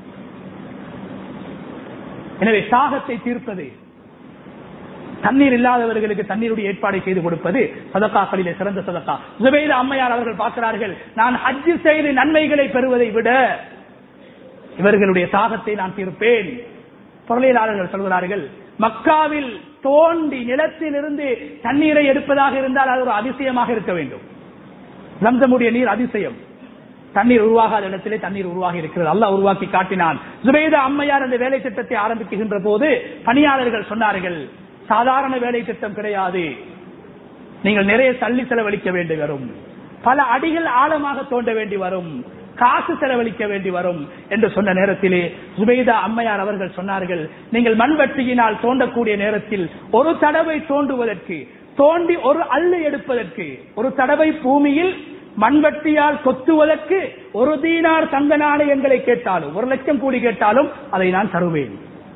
எனவே சாகத்தை தீர்ப்பது தண்ணீர் இல்லாதவர்களுக்கு தண்ணீருடைய ஏற்பாடை செய்து கொடுப்பது சதக்காக்களிலே சிறந்த சதக்கா சுபேத அம்மையார் அவர்கள் பார்க்கிறார்கள் நான் ஹஜ்ஜு செய்து நன்மைகளை பெறுவதை விட இவர்களுடைய தாகத்தை நான் தீர்ப்பேன் பொருளியலாளர்கள் சொல்கிறார்கள் மக்காவில் தோண்டி நிலத்தில் இருந்து தண்ணீரை எடுப்பதாக இருந்தால் அது ஒரு அதிசயமாக இருக்க வேண்டும் ரம்சமுடைய நீர் அதிசயம் தண்ணீர் உருவாகாத இடத்திலே தண்ணீர் உருவாகி இருக்கிறது அல்லாஹ் உருவாக்கி காட்டினான் ஜுபைதா அம்மையார் அந்த வேலை திட்டத்தை ஆரம்பிக்கின்ற போது பணியாளர்கள் சொன்னார்கள் சாதாரண வேலை திட்டம் கிடையாது நீங்கள் நிறைய தள்ளி செலவழிக்க வேண்டி வரும் பல அடிகள் ஆழமாக தோண்ட வேண்டி வரும் காசு செலவழிக்க வேண்டி வரும் என்று சொன்ன நேரத்திலே சுபைதா அம்மையார் அவர்கள் சொன்னார்கள் நீங்கள் மண்வெட்டியினால் தோண்டக்கூடிய நேரத்தில் ஒரு தடவை தோண்டுவதற்கு தோண்டி ஒரு அள்ளு எடுப்பதற்கு ஒரு தடவை பூமியில் மண்வெட்டியால் கொத்துவதற்கு ஒரு தீனார் தங்க நாணயங்களை கேட்டாலும் ஒரு லட்சம் கூடி கேட்டாலும் அதை நான் தருவேன்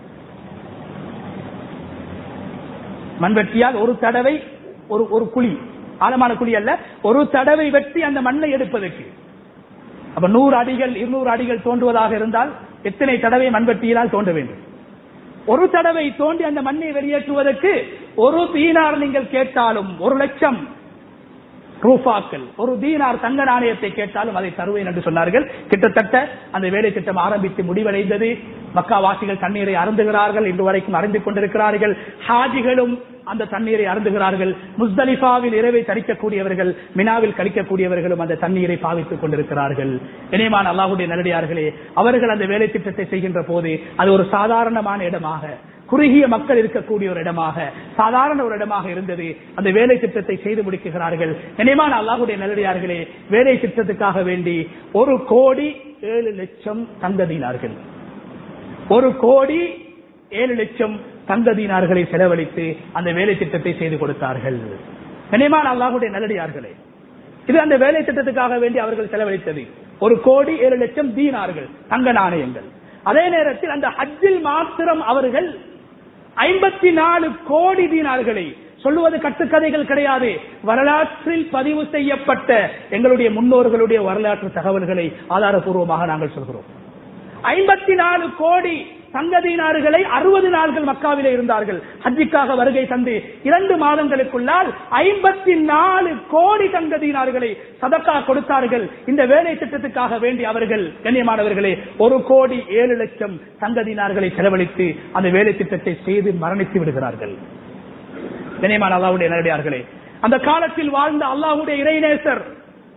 மண்வெட்டியால் ஒரு தடவை ஒரு ஒரு குழி ஆழமான குழி அல்ல ஒரு தடவை வெட்டி அந்த மண்ணை எடுப்பதற்கு அப்ப நூறு அடிகள் இருநூறு அடிகள் தோன்றுவதாக இருந்தால் எத்தனை தடவை மண்வெட்டியினால் தோண்ட வேண்டும் ஒரு தடவை தோண்டி அந்த மண்ணை வெளியேற்றுவதற்கு ஒரு தீனார் நீங்கள் கேட்டாலும் ஒரு லட்சம் ரூபாக்கள் ஒரு தீனார் தங்க நாணயத்தை கேட்டாலும் அதை தருவேன் என்று சொன்னார்கள் கிட்டத்தட்ட அந்த வேலை திட்டம் ஆரம்பித்து முடிவடைந்தது மக்காவாசிகள் தண்ணீரை அருந்துகிறார்கள் இன்று வரைக்கும் அறிந்து கொண்டிருக்கிறார்கள் ஹாஜிகளும் அந்த தண்ணீரை அருந்துகிறார்கள் முஸ்தலிஃபாவில் இரவை தரிக்கக்கூடியவர்கள் மினாவில் கழிக்கக்கூடியவர்களும் அந்த தண்ணீரை பாவித்துக் கொண்டிருக்கிறார்கள் இணையமான அல்லாஹுடைய நல்லடியார்களே அவர்கள் அந்த வேலை திட்டத்தை செய்கின்ற போது அது ஒரு சாதாரணமான இடமாக குறுகிய மக்கள் இருக்கக்கூடிய ஒரு இடமாக சாதாரண ஒரு இடமாக இருந்தது அந்த வேலை திட்டத்தை செய்து முடிக்கிறார்கள் இணையமான அல்லாஹுடைய நல்லடியார்களே வேலை திட்டத்துக்காக வேண்டி ஒரு கோடி ஏழு லட்சம் தங்கதினார்கள் ஒரு கோடி ஏழு லட்சம் தங்கதீனார்களை செலவழித்து அந்த வேலை திட்டத்தை செய்து கொடுத்தார்கள் கனிமான அல்லாஹுடைய நல்லடியார்களே இது அந்த வேலை திட்டத்துக்காக வேண்டி அவர்கள் செலவழித்தது ஒரு கோடி ஏழு லட்சம் தீனார்கள் தங்க நாணயங்கள் அதே நேரத்தில் அந்த ஹஜ்ஜில் மாத்திரம் அவர்கள் ஐம்பத்தி நாலு கோடி தீனார்களை சொல்லுவது கட்டுக்கதைகள் கிடையாது வரலாற்றில் பதிவு செய்யப்பட்ட எங்களுடைய முன்னோர்களுடைய வரலாற்று தகவல்களை ஆதாரபூர்வமாக நாங்கள் சொல்கிறோம் ஐம்பத்தி நாலு கோடி தங்கதீனார்களை அறுபது நாட்கள் மக்காவிலே இருந்தார்கள் ஹஜ்ஜிக்காக வருகை தந்து இரண்டு மாதங்களுக்குள்ளால் ஐம்பத்தி நாலு கோடி தங்கதீனார்களை சதக்கா கொடுத்தார்கள் இந்த வேலை திட்டத்துக்காக வேண்டி அவர்கள் கண்ணியமானவர்களே ஒரு கோடி ஏழு லட்சம் தங்கதீனார்களை செலவழித்து அந்த வேலை திட்டத்தை செய்து மரணித்து விடுகிறார்கள் கண்ணியமான அல்லாவுடைய நேரடியார்களே அந்த காலத்தில் வாழ்ந்த அல்லாஹுடைய இறைநேசர்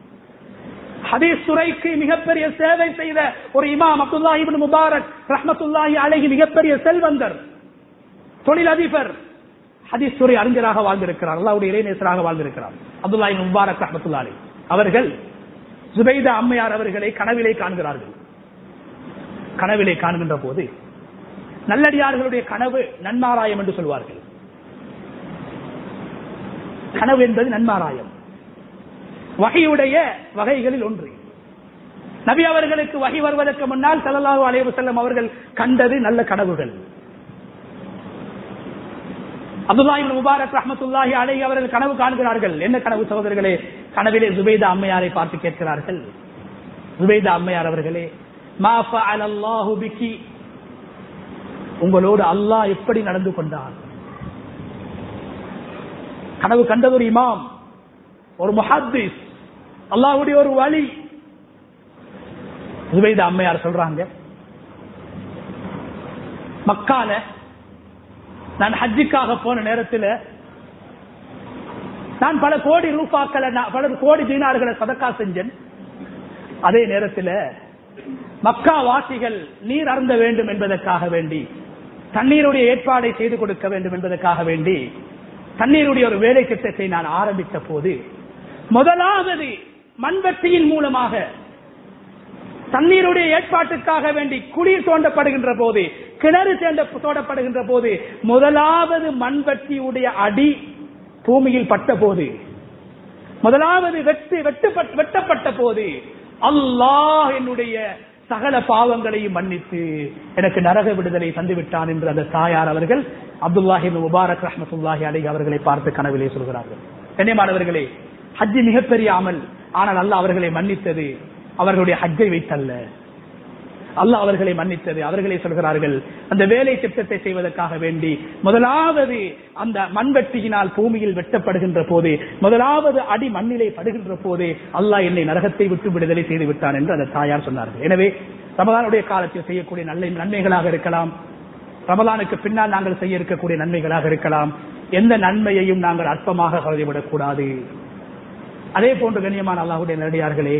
ஹதீஸ் துறைக்கு மிகப்பெரிய சேவை செய்த ஒரு இமாம் அப்துல்லா இபின் முபாரக் ரஹமத்துல்லாஹி அழகி மிகப்பெரிய செல்வந்தர் தொழிலதிபர் ஹதீஸ் துறை அறிஞராக வாழ்ந்திருக்கிறார் அல்லாவுடைய இறைநேசராக வாழ்ந்திருக்கிறார் அப்துல்லா இபின் முபாரக் ரஹமத்துல்லா அலி அவர்கள் சுபைதா அம்மையார் அவர்களை கனவிலே காண்கிறார்கள் கனவிலே காண்கின்ற போது நல்லடியார்களுடைய கனவு நன்மாராயம் என்று சொல்வார்கள் கனவு என்பது நன்மாராயம் வகையுடைய வகைகளில் ஒன்று நபி அவர்களுக்கு வகை வருவதற்கு முன்னால் சல்லல்லாஹு அலைஹி செல்லம் அவர்கள் கண்டது நல்ல கனவுகள் அப்துல்லாஹி முபாரக் ரஹமத்துல்லாஹி அலைஹி அவர்கள் கனவு காண்கிறார்கள் என்ன கனவு சகோதரர்களே கனவிலே ஜுபைதா அம்மையாரை பார்த்து கேட்கிறார்கள் ஜுபைதா அம்மையார் அவர்களே மா ஃபஅலல்லாஹு பிகி உங்களோடு அல்லாஹ் எப்படி நடந்து கொண்டார் கனவு கண்டது ஒரு இமாம் ஒரு முஹாத்திஸ் அல்லாஹுடைய ஒரு வழி ஜுபைதா அம்மையார் சொல்றாங்க மக்கால நான் ஹஜ்ஜுக்காக போன நேரத்தில் நான் பல கோடி ரூபாக்களை பல கோடி தீனார்களை சதக்கா செஞ்சேன் அதே நேரத்தில் மக்கா வாசிகள் நீர் அருந்த வேண்டும் என்பதற்காக வேண்டி தண்ணீருடைய ஏற்பாடை செய்து கொடுக்க வேண்டும் என்பதற்காக வேண்டி தண்ணீருடைய ஒரு வேலை திட்டத்தை நான் ஆரம்பித்த போது முதலாவது மண்வெட்டியின் மூலமாக தண்ணீருடைய ஏற்பாட்டுக்காக வேண்டி குளிர் தோண்டப்படுகின்ற போது கிணறு தேண்ட தோண்டப்படுகின்ற போது முதலாவது மண்வெட்டியுடைய அடி பூமியில் பட்ட போது முதலாவது வெட்டு வெட்டுப்பட்ட வெட்டப்பட்ட போது அல்லாஹ் என்னுடைய சகல பாவங்களையும் மன்னித்து எனக்கு நரக விடுதலை தந்து விட்டான் என்று அந்த தாயார் அவர்கள் அப்துல்லாஹி முபாரக் ரஹமத்துல்லாஹி அலி அவர்களை பார்த்து கனவிலே சொல்கிறார்கள் கண்ணியமானவர்களே ஹஜ்ஜி மிகப்பெரிய அமல் ஆனால் அல்லாஹ் அவர்களை மன்னித்தது அவர்களுடைய ஹஜ்ஜை வைத்தல்ல அல்லாஹ் அவர்களை மன்னித்தது அவர்களே சொல்கிறார்கள் அந்த வேலை திட்டத்தை செய்வதற்காக வேண்டி முதலாவது அந்த மண்வெட்டியினால் பூமியில் வெட்டப்படுகின்ற போது முதலாவது அடி மண்ணிலே படுகின்ற போது அல்லாஹ் என்னை நரகத்தை விட்டு விடுதலை செய்து விட்டான் என்று அந்த தாயார் சொன்னார்கள் எனவே ரமதானுடைய காலத்தில் செய்யக்கூடிய நல்ல நன்மைகளாக இருக்கலாம் ரமலானுக்கு பின்னால் நாங்கள் செய்ய இருக்கக்கூடிய நன்மைகளாக இருக்கலாம் எந்த நன்மையையும் நாங்கள் அற்பமாக கருதிவிடக் கூடாது அதே போன்று கண்ணியமான அல்லாஹுடைய நேரடியார்களே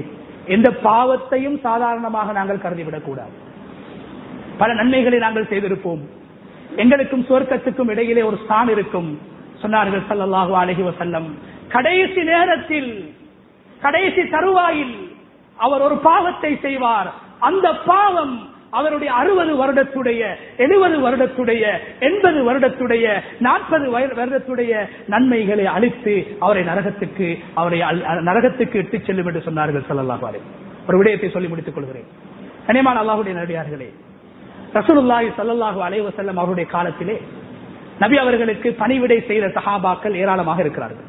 எந்த பாவத்தையும் சாதாரணமாக நாங்கள் கருதிவிடக் கூடாது பல நன்மைகளை நாங்கள் செய்திருப்போம் எங்களுக்கும் சுவர்க்கத்துக்கும் இடையிலே ஒரு ஸ்தான் இருக்கும் சொன்னார்கள் ஸல்லல்லாஹு அலைஹி வஸல்லம் கடைசி நேரத்தில் கடைசி தருவாயில் அவர் ஒரு பாவத்தை செய்வார் அந்த பாவம் அவருடைய அறுபது வருடத்துடைய எழுபது வருடத்துடைய எண்பது வருடத்துடைய நாற்பது வருடத்துடைய நன்மைகளை அழித்து அவரை நரகத்துக்கு அவரை அல்- அ- நரகத்துக்கு இட்டுச் செல்லும் என்று சொன்னார்கள் ஸல்லல்லாஹு அலைஹி ஒரு விடயத்தை சொல்லி முடித்துக் கொள்கிறேன் கனிமான் அல்லாஹுடைய நடிகார்களே ரசூலுல்லாஹி ஸல்லல்லாஹு அலைஹி வஸல்லம் அவருடைய காலத்திலே நபி அவர்களுக்கு பணிவிடை செய்த சஹாபாக்கள் ஏராளமாக இருக்கிறார்கள்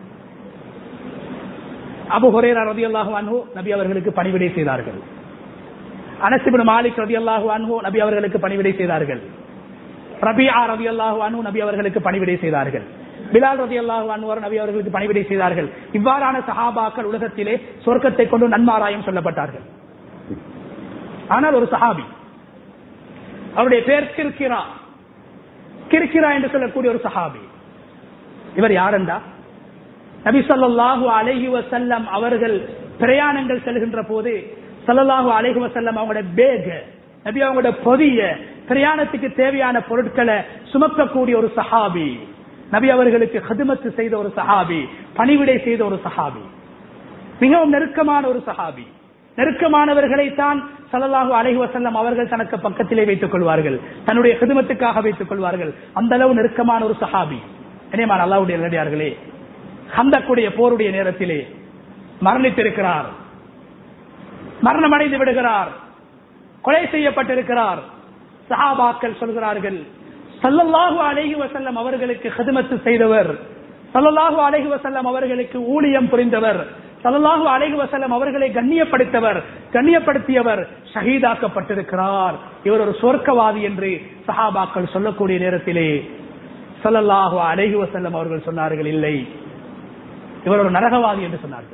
அபு ஹுரேரா ரதியல்லாஹு அன்ஹு நபி அவர்களுக்கு பணிவிடை செய்தார்கள் அனசிபின் மாலிக் ரதியல்லாஹு அன்ஹு நபி அவர்களுக்கு பணிவிடை செய்தார்கள் ரபியா ரதியல்லாஹு அன்ஹு நபி அவர்களுக்கு பணிவிடை செய்தார்கள் பிலால் ரதியல்லாஹு அன்ஹு நபி அவர்களுக்கு பணிவிடை செய்தார்கள் இவ்வாறான சஹாபாக்கள் உலகத்திலே சொர்க்கத்தை கொண்டு நன்மாராயம் சொல்லப்பட்டார்கள் ஆனால் ஒரு சஹாபி அவருடைய பேர் கிர்கிரா கிர்கிரா என்று சொல்லக்கூடிய ஒரு சஹாபி இவர் யாரெண்டா நபி ஸல்லல்லாஹு அலைஹி வஸல்லம் அவர்கள் பிரயாணங்கள் செல்கின்ற போது ஸல்லல்லாஹு அலைஹி வஸல்லம் அவங்களோட பேக் நபி அவங்களோட பொதிய பிரயாணத்துக்கு தேவையான பொருட்களை சுமக்கக்கூடிய ஒரு சஹாபி நபி அவர்களுக்கு ஹிதமத்து செய்த ஒரு சஹாபி பணிவிடை செய்த ஒரு சஹாபி மிகவும் நெருக்கமான ஒரு சஹாபி நெருக்கமானவர்களை தான் சல்லல்லாஹு அலைஹி வஸல்லம் அவர்கள் தனக்கு பக்கத்திலே வைத்துக் கொள்வார்கள் தன்னுடைய ஹிதமத்துக்காக வைத்துக் கொள்வார்கள் அந்த அளவு நெருக்கமான ஒரு சஹாபி இனியமான அல்லாவுடைய நல்லடியார்களே ஹந்தக்குடைய போருடைய நேரத்திலே மரணித்திருக்கிறார் மரணம் அடைந்து விடுகிறார் கொலை செய்யப்பட்டிருக்கிறார் சஹாபாக்கள் சொல்கிறார்கள் சல்லல்லாஹு அலைஹி வஸல்லம் அவர்களுக்கு ஹிதமத்து செய்தவர் சல்லல்லாஹு அலைஹி வஸல்லம் அவர்களுக்கு ஊழியம் புரிந்தவர் சல்லல்லாஹு அலைஹி வஸல்லம் அவர்களை கண்ணியப்படுத்தவர் கண்ணியப்படுத்தியவர் ஷஹீதாக்கப்பட்டிருக்கிறார் இவர் ஒரு சொர்க்கவாதி என்று சஹாபாக்கள் சொல்லக்கூடிய நேரத்திலே சல்லல்லாஹு அலைஹி வஸல்லம் அவர்கள் சொன்னார்கள் இல்லை இவர் ஒரு நரகவாதி என்று சொன்னார்கள்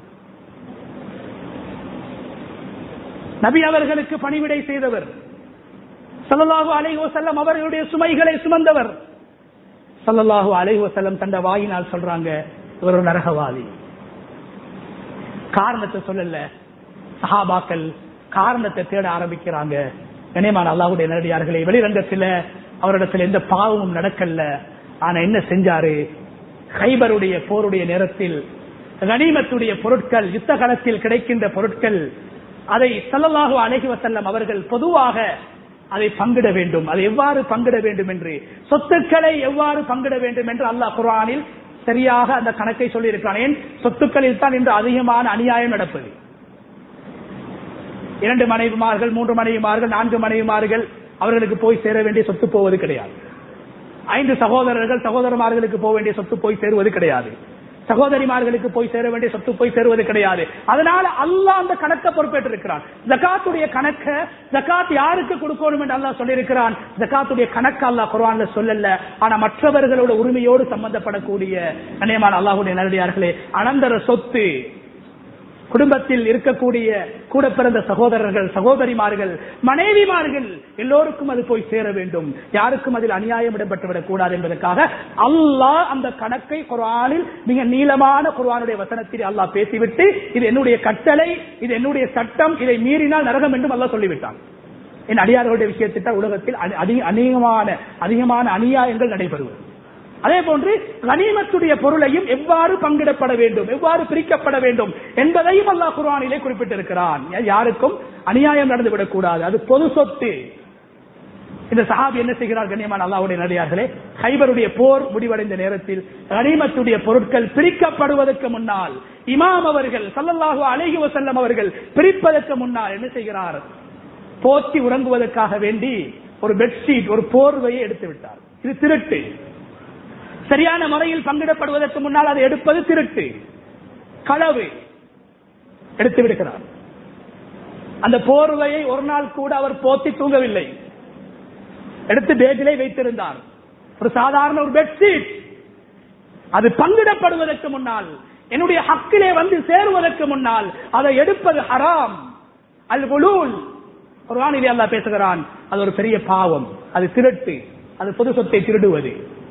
நபி அவர்களுக்கு பணிவிடை செய்தவர் சல்லல்லாஹு அலைஹி வஸல்லம் அவர்களுடைய சுமைகளை சுமந்தவர் சல்லல்லாஹு அலைஹி வஸல்லம் தந்த வாயினால் சொல்றாங்க இவர் ஒரு நரகவாதி காரணத்தை சொல்லல சஹாபாக்கள் காரணத்தை தேட ஆரம்பிக்கிறாங்க கனியமான அல்லாஹுடைய நேரடியார்களே வெளிரங்கத்தில் அவரிடத்தில் எந்த பாவமும் நடக்கல ஆனா என்ன செஞ்சாரு ஹைபருடைய போருடைய நேரத்தில் கனிமத்துடைய பொருட்கள் யுத்த களத்தில் கிடைக்கின்ற பொருட்கள் அதை சல்லல்லாஹு அலைஹி வஸல்லம் அவர்கள் பொதுவாக அதை பங்கிட வேண்டும் அதை எவ்வாறு பங்கிட வேண்டும் என்று சொத்துக்களை எவ்வாறு பங்கிட வேண்டும் என்று அல்லாஹ் குர்ஆனில் சரியாக அந்த கணக்கை சொல்லி இருக்கிறான் ஏன் சொத்துக்களில் தான் இன்று அதிகமான அநியாயம் நடப்பது இரண்டு மனைவிமார்கள் மூன்று மனைவிமார்கள் நான்கு மனைவிமார்கள் அவர்களுக்கு போய் சேர வேண்டிய சொத்து போவது கிடையாது ஐந்து சகோதரர்கள் சகோதரமார்களுக்கு போக வேண்டிய சொத்து போய் சேருவது கிடையாது சகோதரிமார்களுக்கு போய் சேர வேண்டிய சொத்து போய் சேருவது கிடையாது அதனால அல்லாஹ் அந்த கணக்கை பொறுப்பேற்றிருக்கிறான் ஜகாத்துடைய கணக்க ஜகாத் யாருக்கு கொடுக்கணும் என்று அல்லாஹ் சொல்லியிருக்கிறான் ஜகாத்துடைய கணக்கு அல்லாஹ் குர்ஆன்ல சொல்லல ஆனா மற்றவர்களோட உரிமையோடு சம்பந்தப்படக்கூடிய அநேகமான அல்லாஹுடைய நல்லடியார்களே அனந்தர சொத்து குடும்பத்தில் இருக்கக்கூடிய கூட பிறந்த சகோதரர்கள் சகோதரிமார்கள் மனைவிமார்கள் எல்லோருக்கும் அது போய் சேர வேண்டும் யாருக்கும் அதில் அநியாயம் இடம்பெற்றுவிடக் கூடாது என்பதற்காக அல்லாஹ் அந்த கணக்கை குர்ஆனில் மிக நீளமான குர்ஆனுடைய வசனத்தில் அல்லாஹ் பேசிவிட்டு இது என்னுடைய கட்டளை இது என்னுடைய சட்டம் இதை மீறினால் நரகம் என்றும் அல்லாஹ் சொல்லிவிட்டான் என் அடியார்களுடைய விஷயத்திட்ட உலகத்தில் அதி- அதிக- அதிகமான அதிகமான அநியாயங்கள் நடைபெறுவது அதே போன்று கனிமத்துடைய பொருளையும் எவ்வாறு பங்கிடப்பட வேண்டும் எவ்வாறு பிரிக்கப்பட வேண்டும் என்பதையும் அல்லாஹ் குர்ஆனிலே குறிப்பிட்டிருக்கிறான் யா- யாருக்கும் அநியாயம் நடந்துவிடக் கூடாது அது பொது சொத்து இந்த சஹாபி என்ன செய்கிறார் கண்ணியமான அல்லாஹ்வுடைய நடிகார்களே ஹைபருடைய போர் முடிவடைந்த நேரத்தில் கனிமத்துடைய பொருட்கள் பிரிக்கப்படுவதற்கு முன்னால் இமாம் அவர்கள் ஸல்லல்லாஹு அலைஹி வஸல்லம் அவர்கள் பிரிப்பதற்கு முன்னால் என்ன செய்கிறார் போத்தி உறங்குவதற்காக வேண்டி ஒரு பெட்ஷீட் ஒரு போர்வையை எடுத்து விட்டார் இது திருட்டு சரியான முறையில் பங்கிடப்படுவதற்கு முன்னால் அதை எடுப்பது திருட்டு களவு எடுத்து விடுகிறார் அந்த போர்வையை ஒரு நாள் கூட அவர் போத்தி தூங்கவில்லை எடுத்து பேஜிலே வைத்திருந்தார் ஒரு சாதாரண ஒரு பெட்ஷீட் அது பங்கிடப்படுவதற்கு முன்னால் என்னுடைய ஹக்கிலே வந்து சேருவதற்கு முன்னால் அதை எடுப்பது ஹராம் அல் குலூல் குர்ஆனிலே அல்லாஹ் பேசுகிறான் அது ஒரு பெரிய பாவம் அது திருட்டு அது பொது சொத்தை திருடுவது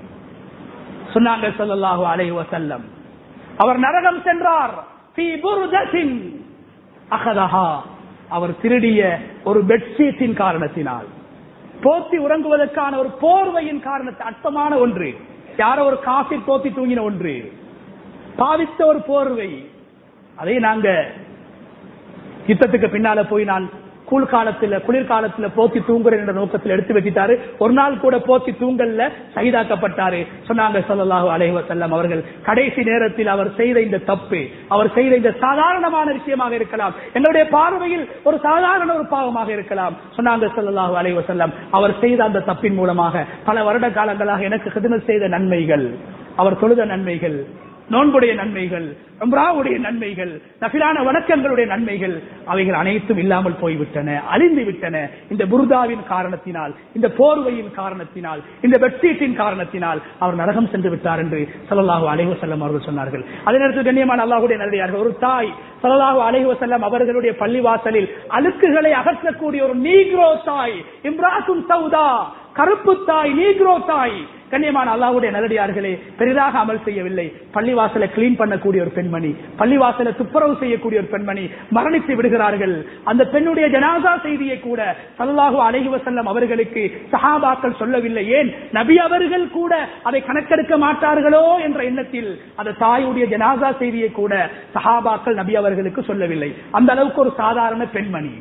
சொன்னாங்க ஸல்லல்லாஹு அலைஹி வஸல்லம் அவர் நரகம் சென்றார் ஃபீ புர்தத்தின் அகதஹா அவர் திருடிய ஒரு பெட்ஷீட்டின் காரணத்தினால் போத்தி உறங்குவதற்கான ஒரு போர்வையின் காரணத்தை அற்பமான ஒன்று யாரோ ஒரு காசை போத்தி தூங்கின ஒன்று பாவித்த ஒரு போர்வை அதை நாங்க யுத்தத்துக்கு பின்னால போய் நான் கூழ் காலத்துல குளிர்காலத்துல போத்தி தூங்குறேன் என்ற நோக்கத்தில் எடுத்து வச்சிட்டாரு ஒரு நாள் கூட போத்தி தூங்கல்ல சைதாக்கப்பட்டாரு சொன்னாங்க சொல்லலாஹு அலைஹி வஸல்லம் அவர்கள் கடைசி நேரத்தில் அவர் செய்த இந்த தப்பு அவர் செய்த இந்த சாதாரணமான விஷயமாக இருக்கலாம் என்னுடைய பார்வையில் ஒரு சாதாரண ஒரு பாவமாக இருக்கலாம் சொன்னாங்க சொல்லலாஹு அலைஹி வஸல்லம் அவர் செய்த அந்த தப்பின் மூலமாக பல வருட காலங்களாக எனக்கு ஹிதமத் செய்த நன்மைகள் அவர் தொழுத நன்மைகள் நோன்புடைய நன்மைகள் உம்ராவுடைய நன்மைகள் நபிலான வணக்கங்களுடைய நன்மைகள் அவைகள் அனைத்தும் இல்லாமல் போய்விட்டன அழிந்து விட்டன இந்த புருதாவின் காரணத்தினால் இந்த போர்வையின் காரணத்தினால் இந்த பெட்ஷீட்டின் காரணத்தினால் அவர் நரகம் சென்று விட்டார் என்று சல்லல்லாஹு அலைஹி வஸல்லம் அவர்கள் சொன்னார்கள் அதே நேரத்தில் கண்ணியமான அல்லாஹுடைய நல்லடியார்கள் ஒரு தாய் சல்லல்லாஹு அலைஹி வஸல்லம் அவர்களுடைய பள்ளிவாசலில் அழுக்குகளை அகற்றக்கூடிய ஒரு நீக்ரோ தாய் இம்ராசும் சவுதா கருப்பு தாய் நீக்ரோ தாய் கண்ணியமான அல்லாவுடைய நல்லடியார்களே பெரிதாக அமல் செய்யவில்லை பள்ளிவாசலை கிளீன் பண்ணக்கூடிய ஒரு பெண்மணி பள்ளிவாசலை துப்புரவு செய்யக்கூடிய ஒரு பெண்மணி மரணித்து விடுகிறார்கள் அந்த பெண்ணுடைய ஜனாசா செய்தியை கூட சல்லாஹு அலைஹி வசல்லம் அவர்களுக்கு சஹாபாக்கள் சொல்லவில்லை ஏன் நபி அவர்கள் கூட அதை கணக்கெடுக்க மாட்டார்களோ என்ற எண்ணத்தில் அந்த தாயுடைய ஜனாசா செய்தியை கூட சஹாபாக்கள் நபி அவர்களுக்கு சொல்லவில்லை அந்த அளவுக்கு ஒரு சாதாரண பெண்மணி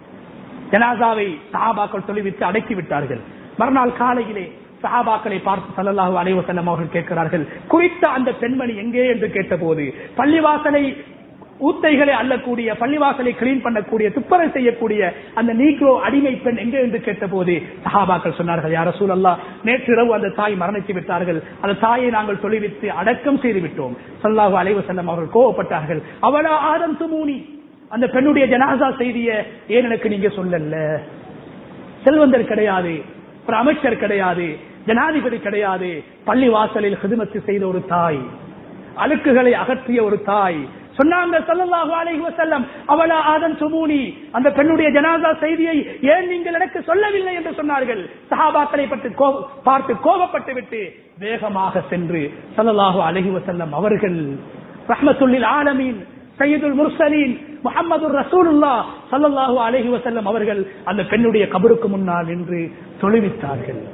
ஜனாசாவை சஹாபாக்கள் சொல்லிவிட்டு அடக்கி விட்டார்கள் மறுநாள் காலையிலே சஹாபாக்களை பார்த்து சல்லல்லாஹு அலைஹி வஸல்லம் அவர்கள் கேட்கிறார்கள் குறித்த அந்த பெண்மணி எங்கே என்று கேட்டபோது பள்ளிவாசலை ஊத்தைகளை அள்ளக்கூடிய பள்ளிவாசலை கிளீன் பண்ணக்கூடிய துப்பரை செய்யக்கூடிய அந்த நீக்ரோ அடிமை பெண் எங்கே என்று கேட்டபோது சஹாபாக்கள் சொன்னார்கள் யார சூழல்லா நேற்றிரவு அந்த தாய் மரணித்து விட்டார்கள் அந்த தாயை நாங்கள் தொலைவித்து அடக்கம் செய்து விட்டோம் சல்லாஹு அலைஹி வஸல்லம் அவர்கள் கோவப்பட்டார்கள் அவளா ஆதம் சுமூனி அந்த பெண்ணுடைய ஜனாசா செய்திய ஏன் எனக்கு நீங்க சொல்லல செல்வந்தர் கிடையாது ஒரு அமைச்சர் கிடையாது ஜனாதிபதி கிடையாது பள்ளி வாசலில் ஹிதுமத்து செய்த ஒரு தாய் அழுக்குகளை அகற்றிய ஒரு தாய் சொன்னாங்க சல்லல்லாஹு அலைஹி வஸல்லம் அவளா ஆதன் சுமூனி அந்த பெண்ணுடைய ஜனாசா செய்தியை ஏன் நீங்கள் எனக்கு சொல்லவில்லை என்று சொன்னார்கள் சஹாபாக்களை பற்றி கோ- பார்த்து கோபப்பட்டு விட்டு வேகமாக சென்று சல்லல்லாஹு அலைஹி வஸல்லம் அவர்கள் ரஹ்மத்துல்லில் ஆலமீன் சையதுல் முர்சலீன் முஹம்மது ரசூலுல்லா ஸல்லல்லாஹு அலைஹி வஸல்லம் அவர்கள் அந்த பெண்ணுடைய கபருக்கு முன்னால் நின்று தொழுவித்தார்கள்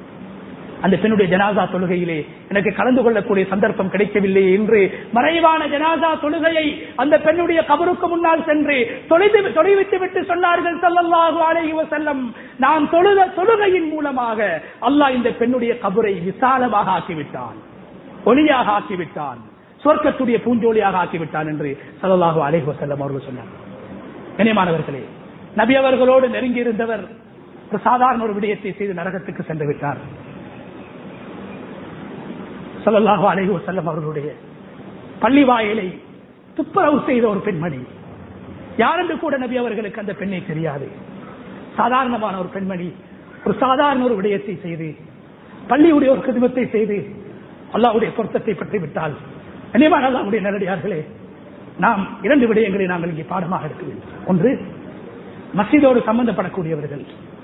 அந்த பெண்ணுடைய ஜனாசா தொழுகையிலே எனக்கு கலந்து கொள்ளக்கூடிய சந்தர்ப்பம் கிடைக்கவில்லை என்று மறைவான ஜனாசா தொழுகையை அந்த பெண்ணுடைய கபருக்கு முன்னால் சென்று தொலைது தொலைவித்து விட்டு சொன்னார்கள் ஸல்லல்லாஹு அலைஹி வஸல்லம் நான் தொழுத தொழுகையின் மூலமாக அல்லாஹ் இந்த பெண்ணுடைய கபரை விசாலமாக ஆக்கிவிட்டான் ஒளியாக ஆக்கிவிட்டான் சொர்க்கத்துடைய பூஞ்சோலியாக ஆக்கிவிட்டான் என்று ஸல்லல்லாஹு அலைஹி வஸல்லம் அவர்கள் சொன்னார் கண்ணியமானவர்களே நபி அவர்களோடு நெருங்கி இருந்தவர் ஒரு சாதாரண ஒரு விடயத்தை செய்து நரகத்துக்கு சென்று விட்டார் ஸல்லல்லாஹு அலைஹி வஸல்லம் அவர்களுடைய பள்ளி வாயிலை துப்புரவு செய்த ஒரு பெண்மணி யாரென்று கூட நபி அவர்களுக்கு அந்த பெண்ணை தெரியாது சாதாரணமான ஒரு பெண்மணி ஒரு சாதாரண ஒரு விடயத்தை செய்து பள்ளியுடைய ஒரு கிருமத்தை செய்து அல்லாஹ்வுடைய பொருத்தத்தை பற்றி விட்டால் கண்ணியமான அல்லாஹ்வுடைய நேரடியார்களே நாம் இரண்டு விடயங்களை நாங்கள் இங்கே பாடமாக எடுக்க வேண்டும் ஒன்று மஸ்ஜிதோடு சம்பந்தப்படக்கூடியவர்கள்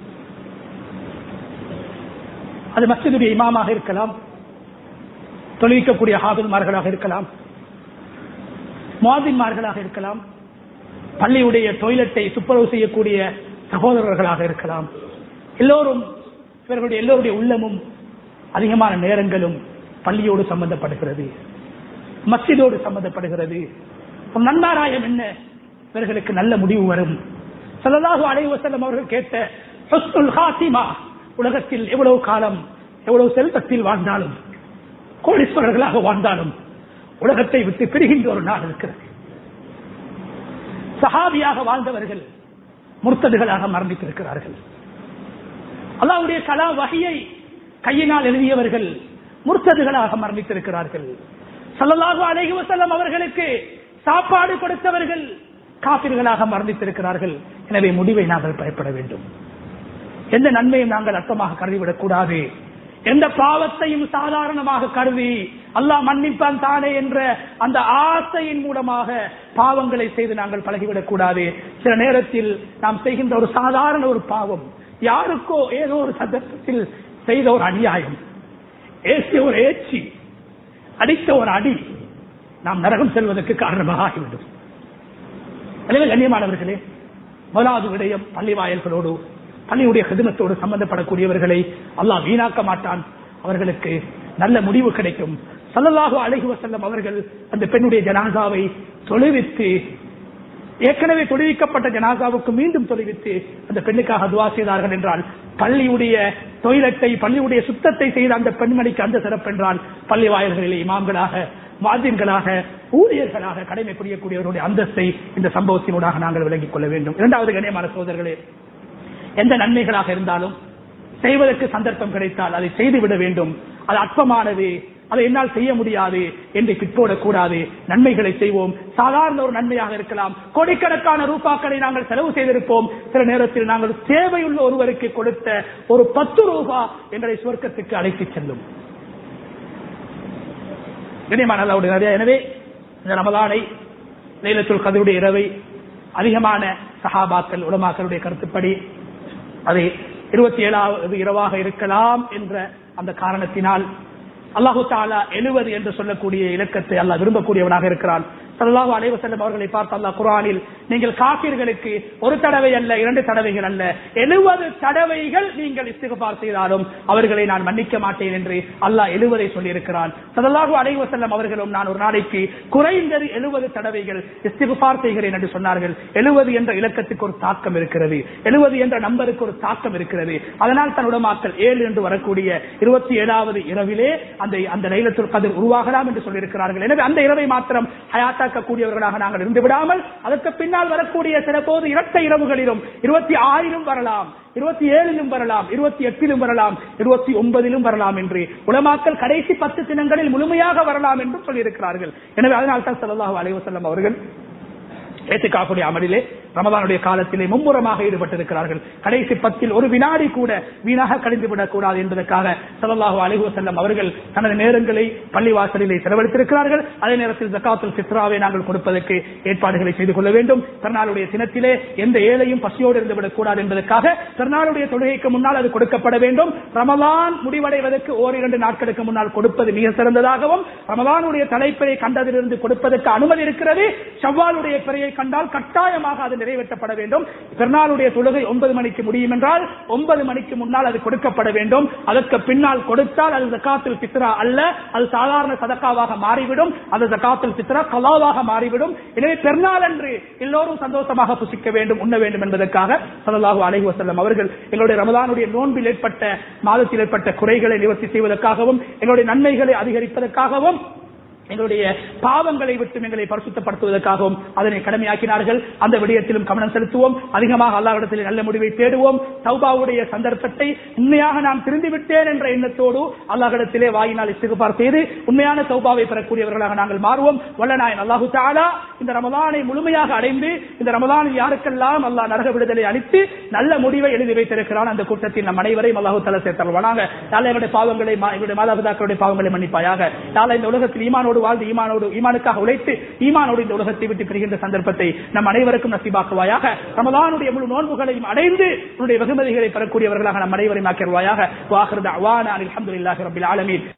அது மஸ்ஜிதுடைய இமாமாக இருக்கலாம் தொழிலிக்கக்கூடிய ஹாபில்மார்களாக இருக்கலாம் மாதின்மார்களாக இருக்கலாம் பள்ளியுடைய டொய்லெட்டை துப்புரவு செய்யக்கூடிய சகோதரர்களாக இருக்கலாம் எல்லோரும் இவர்களுடைய எல்லோருடைய உள்ளமும் அதிகமான நேரங்களும் பள்ளியோடு சம்பந்தப்படுகிறது மஸ்ஜிதோடு சம்பந்தப்படுகிறது ஒரு நன்மாராயம் என்ன இவர்களுக்கு நல்ல முடிவு வரும் ஸல்லல்லாஹு அலைஹி வஸல்லம் அவர்கள் கேட்ட ஹுஸ்னுல் ஹாத்திமா உலகத்தில் எவ்வளவு காலம் எவ்வளவு செல்வத்தில் வாழ்ந்தாலும் கோடீஸ்வரர்களாக வாழ்ந்தாலும் உலகத்தை விட்டு பிரிகின்ற ஒரு நாள் இருக்கிறது சஹாபியாக வாழ்ந்தவர்கள் முர்த்ததுகளாக மரணித்திருக்கிறார்கள் அல்லாவுடைய கலா வகையை கையினால் எழுதியவர்கள் முர்த்ததுகளாக மரணித்திருக்கிறார்கள் சல்லல்லாஹு அலைஹி வஸல்லம் அவர்களுக்கு சாப்பாடு கொடுத்தவர்கள் காபிர்களாக மரணித்திருக்கிறார்கள் எனவே முடிவை நாங்கள் பயப்பட வேண்டும் எந்த நன்மையும் நாங்கள் அர்த்தமாக கருதிவிடக் கூடாது எந்த பாவத்தையும் சாதாரணமாக கருதி அல்லாஹ் மன்னிப்பான் தானே என்ற அந்த ஆசையின் மூலமாக பாவங்களை செய்து நாங்கள் பழகிவிடக் கூடாது சில நேரத்தில் நாம் செய்கின்ற ஒரு சாதாரண ஒரு பாவம் யாருக்கோ ஏதோ ஒரு சந்தர்ப்பத்தில் செய்த ஒரு அநியாயம் ஏசிய ஒரு ஏச்சி அடித்த ஒரு அடி நாம் நரகம் செல்வதற்கு காரணமாக ஆகிவிடும் எனவே கண்ணியமானவர்களே முதலாவது விடயம் பள்ளி வாயல்களோடு பள்ளியுடைய ஹிதமத்தோடு சம்பந்தப்படக்கூடியவர்களை அல்லாஹ் வீணாக்க மாட்டான் அவர்களுக்கு நல்ல முடிவு கிடைக்கும் சல்லல்லாஹு அலைஹி வஸல்லம் அவர்கள் அந்த பெண்ணுடைய ஜனாசாவை தொழுவித்து ஏற்கனவே தொழுவிக்கப்பட்ட ஜனாசாவுக்கு மீண்டும் தொழுவித்து அந்த பெண்ணுக்காக துவா செய்தார்கள் என்றால் பள்ளியுடைய தொழிலத்தை பள்ளியுடைய சுத்தத்தை செய்த அந்த பெண்மணிக்கு அந்த சிறப்பு என்றால் பள்ளி வாயில்களிலே இமாம்களாக மாதின்களாக ஊழியர்களாக கடமை புரியக்கூடியவருடைய அந்தஸ்தை இந்த சம்பவத்தினூடாக நாங்கள் விளங்கிக் கொள்ள வேண்டும் இரண்டாவது கண்ணியமான சோதர்களே எந்த நன்மைகளாக இருந்தாலும் செய்வதற்கு சந்தர்ப்பம் கிடைத்தால் அதை செய்துவிட வேண்டும் அது அற்பமானது அதை என்னால் செய்ய முடியாது என்று பிற்போடக்கூடாது நன்மைகளை செய்வோம் சாதாரண ஒரு நன்மையாக இருக்கலாம் கோடிக்கணக்கான ரூபாக்களை நாங்கள் செலவு செய்திருப்போம் சில நேரத்தில் நாங்கள் தேவையுள்ள ஒருவருக்கு கொடுத்த ஒரு பத்து ரூபா எங்களை சுவர்க்கத்துக்கு அழைத்துச் செல்லும் கண்ணியமான அல்லாஹ்வுடைய நிறைய எனவே இந்த ரமலானை லைலத்துல் கதருடைய இரவை அதிகமான சஹாபாக்கள் உலமாக்களுடைய கருத்துப்படி அது இருபத்தி ஏழாவது இரவாக இருக்கலாம் என்ற அந்த காரணத்தினால் அல்லாஹு தாலா எழுவது என்று சொல்லக்கூடிய இலக்கத்தை அல்லாஹ் விரும்பக்கூடியவனாக இருக்கிறான் சல்லாஹு அலைவசல்லம் அவர்களை பார்த்து அல்லாஹ் குரானில் நீங்கள் காப்பீர்களுக்கு ஒரு தடவை அல்ல இரண்டு தடவைகள் அல்ல எழுபது தடவைகள் நீங்கள் இஸ்திகபார் செய்தாலும் அவர்களை நான் மன்னிக்க மாட்டேன் என்று அல்லாஹ் எழுவதை சொல்லியிருக்கிறான் சல்லாஹு அலைவசல்லம் அவர்களும் நான் ஒரு நாளைக்கு குறைந்தது எழுபது தடவைகள் இஸ்திகபார் செய்கிறேன் என்று சொன்னார்கள் எழுபது என்ற இலக்கத்துக்கு ஒரு தாக்கம் இருக்கிறது எழுபது என்ற நம்பருக்கு ஒரு தாக்கம் இருக்கிறது அதனால் தன்னுடைய மக்கள் ஏழு என்று வரக்கூடிய இருபத்தி ஏழாவது இரவிலே அந்த அந்த லைலத்துல் கதிர் உருவாகலாம் என்று சொல்லியிருக்கிறார்கள் எனவே அந்த இரவை மாத்திரம் ஹயாத்தாக்கக்கூடியவர்களாக நாங்கள் இருந்து விடாமல் அதற்கு பின்னால் வரக்கூடிய சில போது இரட்டை இரவுகளிலும் இருபத்தி ஆறிலும் வரலாம் இருபத்தி ஏழிலும் வரலாம் இருபத்தி எட்டிலும் வரலாம் இருபத்தி ஒன்பதிலும் வரலாம் என்று உலமாக்கல் கடைசி பத்து தினங்களில் முழுமையாக வரலாம் என்றும் சொல்லியிருக்கிறார்கள் எனவே அதனால் தான் சல்லாஹூ அலைவசல்லம் அவர்கள் ஏத்துக்காக்கூடிய அமலிலே ரமதானுடைய காலத்திலே மும்முரமாக ஈடுபட்டிருக்கிறார்கள் கடைசி பத்தில் ஒரு வினாடி கூட வீணாக கழிந்து விடக்கூடாது என்பதற்காக சல்லாஹூ அலிஹு செல்லம் அவர்கள் தனது நேரங்களை பள்ளிவாசலிலே செலவழித்திருக்கிறார்கள் அதே நேரத்தில் ஜக்காத்துல் சித்ராவை நாங்கள் கொடுப்பதற்கு ஏற்பாடுகளை செய்து கொள்ள வேண்டும் திருநாளுடைய தினத்திலே எந்த ஏழையும் பசியோடு இருந்து விடக்கூடாது என்பதற்காக திருநாளுடைய தொழுகைக்கு முன்னால் அது கொடுக்கப்பட வேண்டும் ரமலான் முடிவடைவதற்கு ஓரிரண்டு நாட்களுக்கு முன்னால் கொடுப்பது மிக சிறந்ததாகவும் ரமலானுடைய தலைப்பை கண்டதிலிருந்து கொடுப்பதற்கு அனுமதி இருக்கிறது செவ்வாலுடைய பிறையை கண்டால் கட்டாயமாக அது நிறைவேற்றப்பட வேண்டும் பெருநாளுடைய தொழுகை ஒன்பது மணிக்கு முடியும் என்றால் ஒன்பது மணிக்கு முன்னால் அது கொடுக்கப்பட வேண்டும் அதற்கு பின்னால் கொடுத்தால் அது ஜக்காத்தில் பித்ரா அல்ல அது சாதாரண சதக்காவாக மாறிவிடும் அது ஜக்காத்தில் பித்ரா கலாவாக மாறிவிடும் எனவே பெருநாள் அன்று எல்லோரும் சந்தோஷமாக புசிக்க வேண்டும் உண்ண வேண்டும் என்பதற்காக சல்லாஹூ அலைஹி வசல்லம் அவர்கள் எங்களுடைய ரமதானுடைய நோன்பில் ஏற்பட்ட மாதத்தில் ஏற்பட்ட குறைகளை நிவர்த்தி செய்வதற்காகவும் எங்களுடைய நன்மைகளை அதிகரிப்பதற்காகவும் எங்களுடைய பாவங்களை விட்டு எங்களை பரிசுத்தப்படுத்துவதற்காகவும் அதனை கடமையாக்கினார்கள் அந்த விடயத்திலும் கவனம் செலுத்துவோம் அதிகமாக அல்லாவிடத்தில் நல்ல முடிவை தேடுவோம் சௌபாவுடைய சந்தர்ப்பத்தை உண்மையாக நான் திருந்தி விட்டேன் என்ற எண்ணத்தோடு அல்லாஹிடத்திலே வாயினால் இஸ்திகுபார் செய்து உண்மையான சௌபாவை பெறக்கூடியவர்களாக நாங்கள் மாறுவோம் வல்லநாயன் அல்லாஹு தாலா இந்த ரமலானை முழுமையாக அடைந்து இந்த ரமலானில் யாருக்கெல்லாம் அல்லாஹ் நரக விடுதலை அளித்து நல்ல முடிவை எழுதி வைத்திருக்கிறான் அந்த கூட்டத்தில் நம் அனைவரையும் அல்லாஹு தலா சேர்த்தல்வானாங்க யாழ் எங்களுடைய பாவங்களை எங்களுடைய மாதாபிதாக்களுடைய பாவங்களை மன்னிப்பாயாக யாழ் இந்த உலகத்தில் ஈமானோடு ஈமானோடு வாழ்ந்து ஈமானோடு ஈமானுக்காக உழைத்து ஈமானோடு இந்த உலகத்தை விட்டு பெறுகின்ற சந்தர்ப்பத்தை நம் அனைவருக்கும் நசிபாக்குவாயாக ரமலானுடைய முழு நோன்புகளையும் அடைந்து உன்னுடைய வெகுமதிகளை பெறக்கூடியவர்களாக நம் அனைவரையும் ஆக்கிடுவாயாக வாஹிருத அவான அலமதுல்லாஹி ரபில் ஆலமீன்